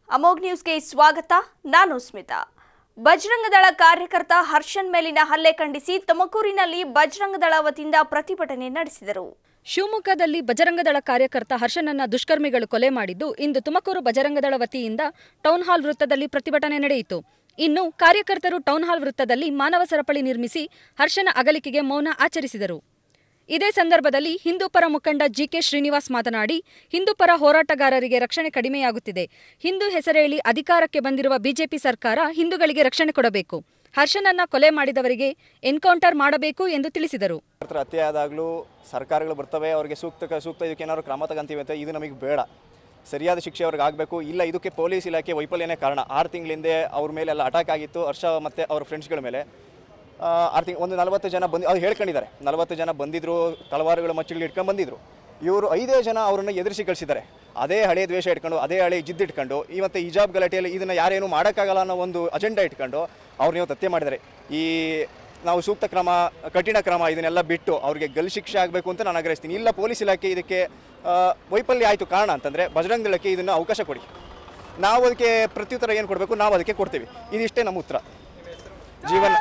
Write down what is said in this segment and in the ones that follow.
ಅಮೋಘ್ ನ್ಯೂಸ್ಗೆ ಸ್ವಾಗತ ನಾನು ಸ್ಮಿತಾ ಬಜರಂಗದಳ ಕಾರ್ಯಕರ್ತ ಹರ್ಷನ್ ಮೇಲಿನ ಹಲ್ಲೆ ಖಂಡಿಸಿ ತುಮಕೂರಿನಲ್ಲಿ ಬಜರಂಗದಳ ವತಿಯಿಂದ ಪ್ರತಿಭಟನೆ ನಡೆಸಿದರು ಶಿವಮೊಗ್ಗದಲ್ಲಿ ಬಜರಂಗದಳ ಕಾರ್ಯಕರ್ತ ಹರ್ಷನನ್ನ ದುಷ್ಕರ್ಮಿಗಳು ಕೊಲೆ ಮಾಡಿದ್ದು ಇಂದು ತುಮಕೂರು ಬಜರಂಗದಳ ವತಿಯಿಂದ ಟೌನ್ ಹಾಲ್ ವೃತ್ತದಲ್ಲಿ ಪ್ರತಿಭಟನೆ ನಡೆಯಿತು ಇನ್ನು ಕಾರ್ಯಕರ್ತರು ಟೌನ್ ಹಾಲ್ ವೃತ್ತದಲ್ಲಿ ಮಾನವ ಸರಪಳಿ ನಿರ್ಮಿಸಿ ಹರ್ಷನ ಅಗಲಿಕೆಗೆ ಮೌನ ಆಚರಿಸಿದರು ಇದೇ ಸಂದರ್ಭದಲ್ಲಿ ಹಿಂದೂಪರ ಮುಖಂಡ ಜಿಕೆ ಶ್ರೀನಿವಾಸ್ ಮಾತನಾಡಿ ಹಿಂದೂಪರ ಹೋರಾಟಗಾರರಿಗೆ ರಕ್ಷಣೆ ಕಡಿಮೆಯಾಗುತ್ತಿದೆ ಹಿಂದೂ ಹೆಸರೇಳಿ ಅಧಿಕಾರಕ್ಕೆ ಬಂದಿರುವ ಬಿಜೆಪಿ ಸರ್ಕಾರ ಹಿಂದೂಗಳಿಗೆ ರಕ್ಷಣೆ ಕೊಡಬೇಕು ಹರ್ಷನನ್ನ ಕೊಲೆ ಮಾಡಿದವರಿಗೆ ಎನ್ಕೌಂಟರ್ ಮಾಡಬೇಕು ಎಂದು ತಿಳಿಸಿದರು ಹತ್ರ ಹತ್ಯೆ ಆದಾಗಲೂ ಸರ್ಕಾರಗಳು ಬರ್ತವೆ ಅವ್ರಿಗೆ ಸೂಕ್ತ ಸೂಕ್ತ ಇದಕ್ಕೆ ಏನಾದ್ರು ಕ್ರಮ ತಗೊಂತೀವಿ ಅಂತ ಇದು ನಮಗೆ ಬೇಡ ಸರಿಯಾದ ಶಿಕ್ಷೆ ಅವ್ರಿಗೆ ಆಗಬೇಕು ಇಲ್ಲ ಇದಕ್ಕೆ ಪೊಲೀಸ್ ಇಲಾಖೆ ವೈಫಲ್ಯನೇ ಕಾರಣ ಆರು ತಿಂಗಳಿಂದೆ ಅವ್ರ ಮೇಲೆಲ್ಲ ಅಟ್ಯಾಕ್ ಆಗಿತ್ತು ಹರ್ಷ ಮತ್ತು ಅವ್ರ ಫ್ರೆಂಡ್ಸ್ಗಳ ಮೇಲೆ ಆ, ಆರು ತಿಂಗ್ ಒಂದು ನಲವತ್ತು ಜನ ಬಂದು ಅವ್ರು ಹೇಳ್ಕೊಂಡಿದ್ದಾರೆ ನಲವತ್ತು ಜನ ಬಂದಿದ್ರು ತಲವಾರುಗಳು ಮಚ್ಚಗಳು ಇಟ್ಕೊಂಡು ಬಂದಿದ್ರು ಇವರು ಐದೇ ಜನ ಅವರನ್ನು ಎದುರಿಸಿ ಕಳಿಸಿದ್ದಾರೆ ಅದೇ ಹಳೆ ದ್ವೇಷ ಇಟ್ಕೊಂಡು ಅದೇ ಹಳೆ ಜಿದ್ದು ಇಟ್ಕೊಂಡು ಇವತ್ತು ಹಿಜಾಬ್ ಗಲಾಟೆಯಲ್ಲಿ ಇದನ್ನು ಯಾರೇನು ಮಾಡೋಕ್ಕಾಗಲ್ಲ ಅನ್ನೋ ಒಂದು ಅಜೆಂಡಾ ಇಟ್ಕೊಂಡು ಅವ್ರು ನೀವು ಹತ್ಯೆ ಮಾಡಿದ್ದಾರೆ ಈ ನಾವು ಸೂಕ್ತ ಕ್ರಮ ಕಠಿಣ ಕ್ರಮ ಇದನ್ನೆಲ್ಲ ಬಿಟ್ಟು ಅವ್ರಿಗೆ ಗಲ್ ಶಿಕ್ಷೆ ಆಗಬೇಕು ಅಂತ ನಾನು ಆಗ್ರಹಿಸ್ತೀನಿ ಇಲ್ಲ ಪೊಲೀಸ್ ಇಲಾಖೆ ಇದಕ್ಕೆ ಆ, ವೈಫಲ್ಯ ಆಯಿತು ಕಾರಣ ಅಂತಂದರೆ ಬಜರಂಗ ದಳಕ್ಕೆ ಇದನ್ನು ಅವಕಾಶ ಕೊಡಿ ನಾವು ಅದಕ್ಕೆ ಪ್ರತ್ಯುತ್ತರ ಏನು ಕೊಡಬೇಕು ನಾವು ಅದಕ್ಕೆ ಕೊಡ್ತೀವಿ ಇದಿಷ್ಟೇ ನಮ್ಮ ಉತ್ತರ ಜೀವನ್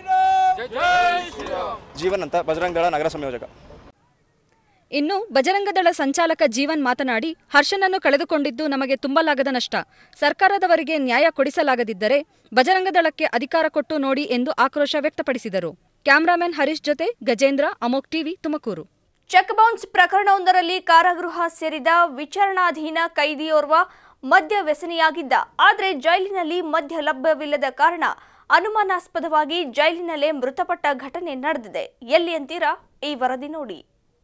ಜೀವನ್ ಅಂತ ಬಜರಂಗ ದಳ ನಗರ ಸಂಯೋಜಕ ಇನ್ನು ಬಜರಂಗದಳ ಸಂಚಾಲಕ ಜೀವನ್ ಮಾತನಾಡಿ ಹರ್ಷನನ್ನು ಕಳೆದುಕೊಂಡಿದ್ದು ನಮಗೆ ತುಂಬಲಾಗದ ನಷ್ಟ ಸರ್ಕಾರದವರಿಗೆ ನ್ಯಾಯ ಕೊಡಿಸಲಾಗದಿದ್ದರೆ ಬಜರಂಗದಳಕ್ಕೆ ಅಧಿಕಾರ ಕೊಟ್ಟು ನೋಡಿ ಎಂದು ಆಕ್ರೋಶ ವ್ಯಕ್ತಪಡಿಸಿದರು ಕ್ಯಾಮರಾಮನ್ ಹರೀಶ್ ಜೊತೆ Gajendra Amogh TV Tumakuru cheque bounce ಪ್ರಕರಣವೊಂದರಲ್ಲಿ ಕಾರಾಗೃಹ ಸೇರಿದ ವಿಚಾರಣಾಧೀನ ಕೈದಿಯೋರ್ವ ಮದ್ಯ ವ್ಯಸನಿಯಾಗಿದ್ದ ಆದರೆ ಜೈಲಿನಲ್ಲಿ ಮದ್ಯ ಲಭ್ಯವಿಲ್ಲದ ಕಾರಣ ಅನುಮಾನಾಸ್ಪದವಾಗಿ ಜೈಲಿನಲ್ಲೇ ಮೃತಪಟ್ಟ ಘಟನೆ ನಡೆದಿದೆ ಎಲ್ಲಿ ಅಂತೀರಾ ಈ ವರದಿ ನೋಡಿ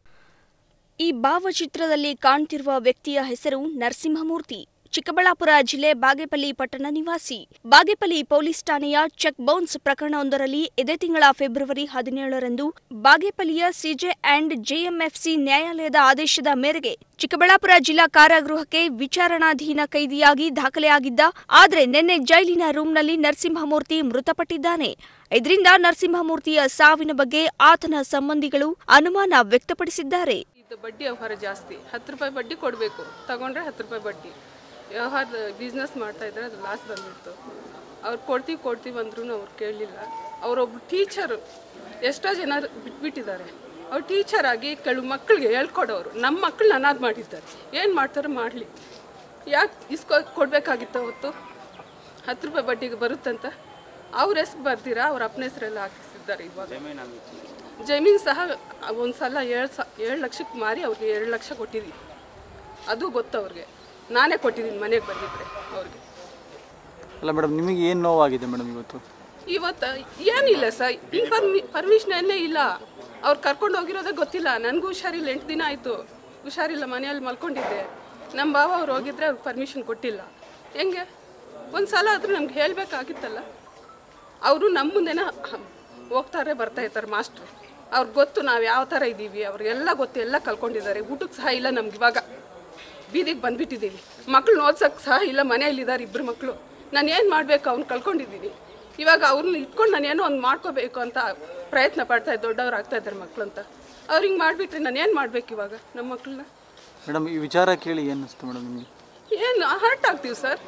ಈ ಭಾವಚಿತ್ರದಲ್ಲಿ ಕಾಣ್ತಿರುವ ವ್ಯಕ್ತಿಯ ಹೆಸರು ನರಸಿಂಹಮೂರ್ತಿ ಚಿಕ್ಕಬಳ್ಳಾಪುರ ಜಿಲ್ಲೆ ಬಾಗೇಪಲ್ಲಿ ಪಟ್ಟಣ ನಿವಾಸಿ ಬಾಗೇಪಲ್ಲಿ ಪೊಲೀಸ್ ಠಾಣೆಯ ಚೆಕ್ ಬೌನ್ಸ್ ಪ್ರಕರಣವೊಂದರಲ್ಲಿ ಇದೇ ತಿಂಗಳ ಫೆಬ್ರವರಿ ಹದಿನೇಳರಂದು ಬಾಗೇಪಲ್ಲಿಯ ಸಿಜೆ ಅಂಡ್ ಜೆಎಂಎಫ್ಸಿ ನ್ಯಾಯಾಲಯದ ಆದೇಶದ ಮೇರೆಗೆ ಚಿಕ್ಕಬಳ್ಳಾಪುರ ಜಿಲ್ಲಾ ಕಾರಾಗೃಹಕ್ಕೆ ವಿಚಾರಣಾಧೀನ ಕೈದಿಯಾಗಿ ದಾಖಲೆಯಾಗಿದ್ದ ಆದರೆ ನಿನ್ನೆ ಜೈಲಿನ ರೂಂನಲ್ಲಿ ನರಸಿಂಹಮೂರ್ತಿ ಮೃತಪಟ್ಟಿದ್ದಾನೆ ಇದರಿಂದ ನರಸಿಂಹಮೂರ್ತಿಯ ಸಾವಿನ ಬಗ್ಗೆ ಆತನ ಸಂಬಂಧಿಗಳು ಅನುಮಾನ ವ್ಯಕ್ತಪಡಿಸಿದ್ದಾರೆ ಇದು ಬಡ್ಡಿ ವ್ಯವಹಾರ ಜಾಸ್ತಿ ಹತ್ತು ರೂಪಾಯಿ ಬಡ್ಡಿ ಕೊಡಬೇಕು ತಗೊಂಡ್ರೆ ಹತ್ತು ರೂಪಾಯಿ ಬಡ್ಡಿ ವ್ಯವಹಾರದ ಬಿಸ್ನೆಸ್ ಮಾಡ್ತಾ ಇದ್ದಾರೆ ಅದು ಲಾಸ್ ಬಂದ್ಬಿಡ್ತು ಅವ್ರು ಕೊಡ್ತೀವಿ ಕೊಡ್ತೀವಿ ಅಂದ್ರೂ ಅವ್ರು ಕೇಳಲಿಲ್ಲ ಅವರೊಬ್ರು ಟೀಚರು ಎಷ್ಟೋ ಜನ ಬಿಟ್ಬಿಟ್ಟಿದ್ದಾರೆ ಅವ್ರು ಟೀಚರ್ ಆಗಿ ಕೆಲವು ಮಕ್ಕಳಿಗೆ ಹೇಳ್ಕೊಡೋರು ನಮ್ಮ ಮಕ್ಕಳು ಅನಾಥ ಮಾಡಿದ್ದಾರೆ ಏನು ಮಾಡ್ತಾರೋ ಮಾಡಲಿ ಯಾಕೆ ಇಸ್ಕೊ ಕೊಡಬೇಕಾಗಿತ್ತು ಅವತ್ತು ಹತ್ತು ರೂಪಾಯಿ ಬಡ್ಡಿಗೆ ಬರುತ್ತಂತ ಅವ್ರ ಹೆಸ್ರು ಬರ್ದಿರಾ ಅವ್ರ ಅಪ್ಪನ ಹೆಸರೆಲ್ಲ ಹಾಕಿಸಿದ್ದಾರೆ ಇವಾಗ ಜಮೀನು ಸಹ ಒಂದು ಸಲ ಏಳು ಸ ಏಳು ಲಕ್ಷಕ್ಕೆ ಮಾರಿ ಅವ್ರಿಗೆ ಎರಡು ಲಕ್ಷ ಕೊಟ್ಟಿದ್ದೀನಿ ಅದು ಗೊತ್ತು ಅವ್ರಿಗೆ ನಾನೇ ಕೊಟ್ಟಿದ್ದೀನಿ ಮನೆಗೆ ಬಂದಿದ್ರೆ ಅವ್ರಿಗೆ ಅಲ್ಲ ಮೇಡಮ್ ನಿಮಗೆ ಏನು ನೋವಾಗಿದೆ ಮೇಡಮ್ ಇವತ್ತು ಇವತ್ತು ಏನಿಲ್ಲ ಸರ್ ಇನ್ಫಾರ್ಮಿ ಪರ್ಮಿಷನಲ್ಲೇ ಇಲ್ಲ ಅವ್ರು ಕರ್ಕೊಂಡು ಹೋಗಿರೋದೇ ಗೊತ್ತಿಲ್ಲ ನನಗೂ ಹುಷಾರಿಲ್ಲ ಎಂಟು ದಿನ ಆಯಿತು ಹುಷಾರಿಲ್ಲ ಮನೆಯಲ್ಲಿ ಮಲ್ಕೊಂಡಿದ್ದೆ ನಮ್ಮ ಬಾವ ಅವ್ರು ಹೋಗಿದ್ರೆ ಅವ್ರಿಗೆ ಪರ್ಮಿಷನ್ ಕೊಟ್ಟಿಲ್ಲ ಹೆಂಗೆ ಒಂದು ಸಲ ಆದರೂ ನಮ್ಗೆ ಹೇಳಬೇಕಾಗಿತ್ತಲ್ಲ ಅವರು ನಮ್ಮ ಮುಂದೆನೇ ಹ- ಹೋಗ್ತಾರೆ ಬರ್ತಾ ಇರ್ತಾರೆ ಮಾಸ್ಟ್ರು ಅವ್ರಿಗೆ ಗೊತ್ತು ನಾವು ಯಾವ ಥರ ಇದ್ದೀವಿ ಅವ್ರಿಗೆಲ್ಲ ಗೊತ್ತು ಎಲ್ಲ ಕಲ್ಕೊಂಡಿದ್ದಾರೆ ಊಟಕ್ಕೆ ಸಹ ಇಲ್ಲ ನಮ್ಗೆ ಇವಾಗ ಬೀದಿಗೆ ಬಂದ್ಬಿಟ್ಟಿದ್ದೀವಿ ಮಕ್ಳನ್ನ ಓದ್ಸೋಕ್ಕೆ ಸಹ ಇಲ್ಲ ಮನೆಯಲ್ಲಿದ್ದಾರೆ ಇಬ್ಬರು ಮಕ್ಕಳು ನಾನು ಏನು ಮಾಡಬೇಕು ಅವ್ನು ಕಳ್ಕೊಂಡಿದ್ದೀನಿ ಇವಾಗ ಅವ್ರನ್ನ ಇಟ್ಕೊಂಡು ನಾನು ಏನೋ ಒಂದು ಮಾಡ್ಕೋಬೇಕು ಅಂತ ಪ್ರಯತ್ನ ಪಡ್ತಾ ಇದ್ದೆ ದೊಡ್ಡವ್ರು ಆಗ್ತಾ ಇದ್ದಾರೆ ಮಕ್ಕಳು ಅಂತ ಅವ್ರು ಹಿಂಗೆ ಮಾಡಿಬಿಟ್ರೆ ನಾನು ಏನು ಮಾಡ್ಬೇಕು ಇವಾಗ ನಮ್ಮ ಮಕ್ಕಳನ್ನ ಮೇಡಮ್ ಈ ವಿಚಾರ ಕೇಳಿ ಏನು ಅನಿಸ್ತು ಮೇಡಮ್ ನಿಮಗೆ ಏನು ಹರ್ಟ್ ಆಗ್ತೀವಿ ಸರ್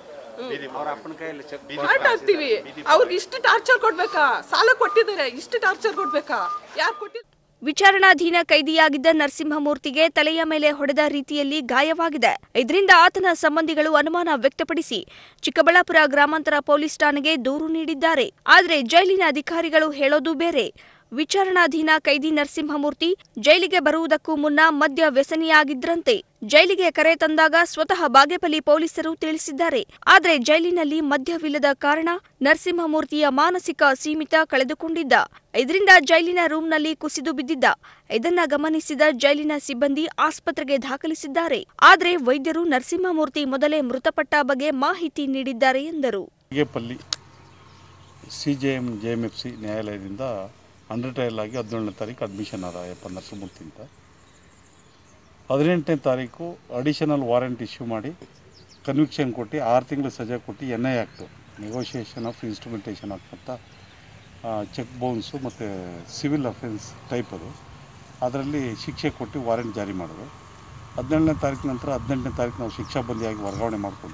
ಹರ್ಟ್ ಆಗ್ತೀವಿ ಅವ್ರಿಗೆ ಇಷ್ಟು ಟಾರ್ಚರ್ ಕೊಡ್ಬೇಕಾ ಸಾಲ ಕೊಟ್ಟಿದ್ದಾರೆ ಇಷ್ಟು ಟಾರ್ಚರ್ ಕೊಡ್ಬೇಕಾ ಯಾರು ಕೊಟ್ಟಿದ್ದಾರೆ ವಿಚಾರಣಾಧೀನ ಕೈದಿಯಾಗಿದ್ದ ನರಸಿಂಹಮೂರ್ತಿಗೆ ತಲೆಯ ಮೇಲೆ ಹೊಡೆದ ರೀತಿಯಲ್ಲಿ ಗಾಯವಾಗಿದೆ ಇದರಿಂದ ಆತನ ಸಂಬಂಧಿಗಳು ಅನುಮಾನ ವ್ಯಕ್ತಪಡಿಸಿ ಚಿಕ್ಕಬಳ್ಳಾಪುರ ಗ್ರಾಮಾಂತರ ಪೊಲೀಸ್ ಠಾಣೆಗೆ ದೂರು ನೀಡಿದ್ದಾರೆ ಆದರೆ ಜೈಲಿನ ಅಧಿಕಾರಿಗಳು ಹೇಳೋದು ಬೇರೆ ವಿಚಾರಣಾಧೀನ ಕೈದಿ ನರಸಿಂಹಮೂರ್ತಿ ಜೈಲಿಗೆ ಬರುವುದಕ್ಕೂ ಮುನ್ನ ಮದ್ಯ ವ್ಯಸನಿಯಾಗಿದ್ರಂತೆ ಜೈಲಿಗೆ ಕರೆ ತಂದಾಗ ಸ್ವತಃ ಬಾಗೇಪಲ್ಲಿ ಪೊಲೀಸರು ತಿಳಿಸಿದ್ದಾರೆ ಆದರೆ ಜೈಲಿನಲ್ಲಿ ಮದ್ಯವಿಲ್ಲದ ಕಾರಣ ನರಸಿಂಹಮೂರ್ತಿಯ ಮಾನಸಿಕ ಸೀಮಿತ ಕಳೆದುಕೊಂಡಿದ್ದ ಇದರಿಂದ ಜೈಲಿನ ರೂಂನಲ್ಲಿ ಕುಸಿದು ಬಿದ್ದಿದ್ದ ಇದನ್ನ ಗಮನಿಸಿದ ಜೈಲಿನ ಸಿಬ್ಬಂದಿ ಆಸ್ಪತ್ರೆಗೆ ದಾಖಲಿಸಿದ್ದಾರೆ ಆದರೆ ವೈದ್ಯರು ನರಸಿಂಹಮೂರ್ತಿ ಮೊದಲೇ ಮೃತಪಟ್ಟ ಬಗ್ಗೆ ಮಾಹಿತಿ ನೀಡಿದ್ದಾರೆ ಎಂದರು Bagepalli C J M J M F C ನ್ಯಾಯಾಲಯದಿಂದ ಅಂಡರ್ ಟ್ರಯಲ್ ಆಗಿ ಹದಿನೇಳನೇ ತಾರೀಕು ಅಡ್ಮಿಷನ್ ಆದ ಯಪ್ಪ ನರಸಿಂಹಮೂರ್ತಿ ಅಂತ ಹದಿನೆಂಟನೇ ತಾರೀಕು ಅಡಿಷನಲ್ ವಾರೆಂಟ್ ಇಶ್ಯೂ ಮಾಡಿ ಕನ್ವಿಕ್ಷನ್ ಕೊಟ್ಟು ಆರು ತಿಂಗಳು ಸಜೆ ಕೊಟ್ಟು N I act negotiation of instrumentation act ಅಂತ ಚೆಕ್ ಬೌನ್ಸು ಮತ್ತು ಸಿವಿಲ್ ಅಫೆನ್ಸ್ ಟೈಪ್ ಅದು ಅದರಲ್ಲಿ ಶಿಕ್ಷೆ ಕೊಟ್ಟು ವಾರೆಂಟ್ ಜಾರಿ ಮಾಡಿದ್ರು ಹದಿನೇಳನೇ ತಾರೀಕು ನಂತರ ಹದಿನೆಂಟನೇ ತಾರೀಕು ನಾವು ಶಿಕ್ಷಾಬಂದಿಯಾಗಿ ವರ್ಗಾವಣೆ ಮಾಡಿಕೊಂಡು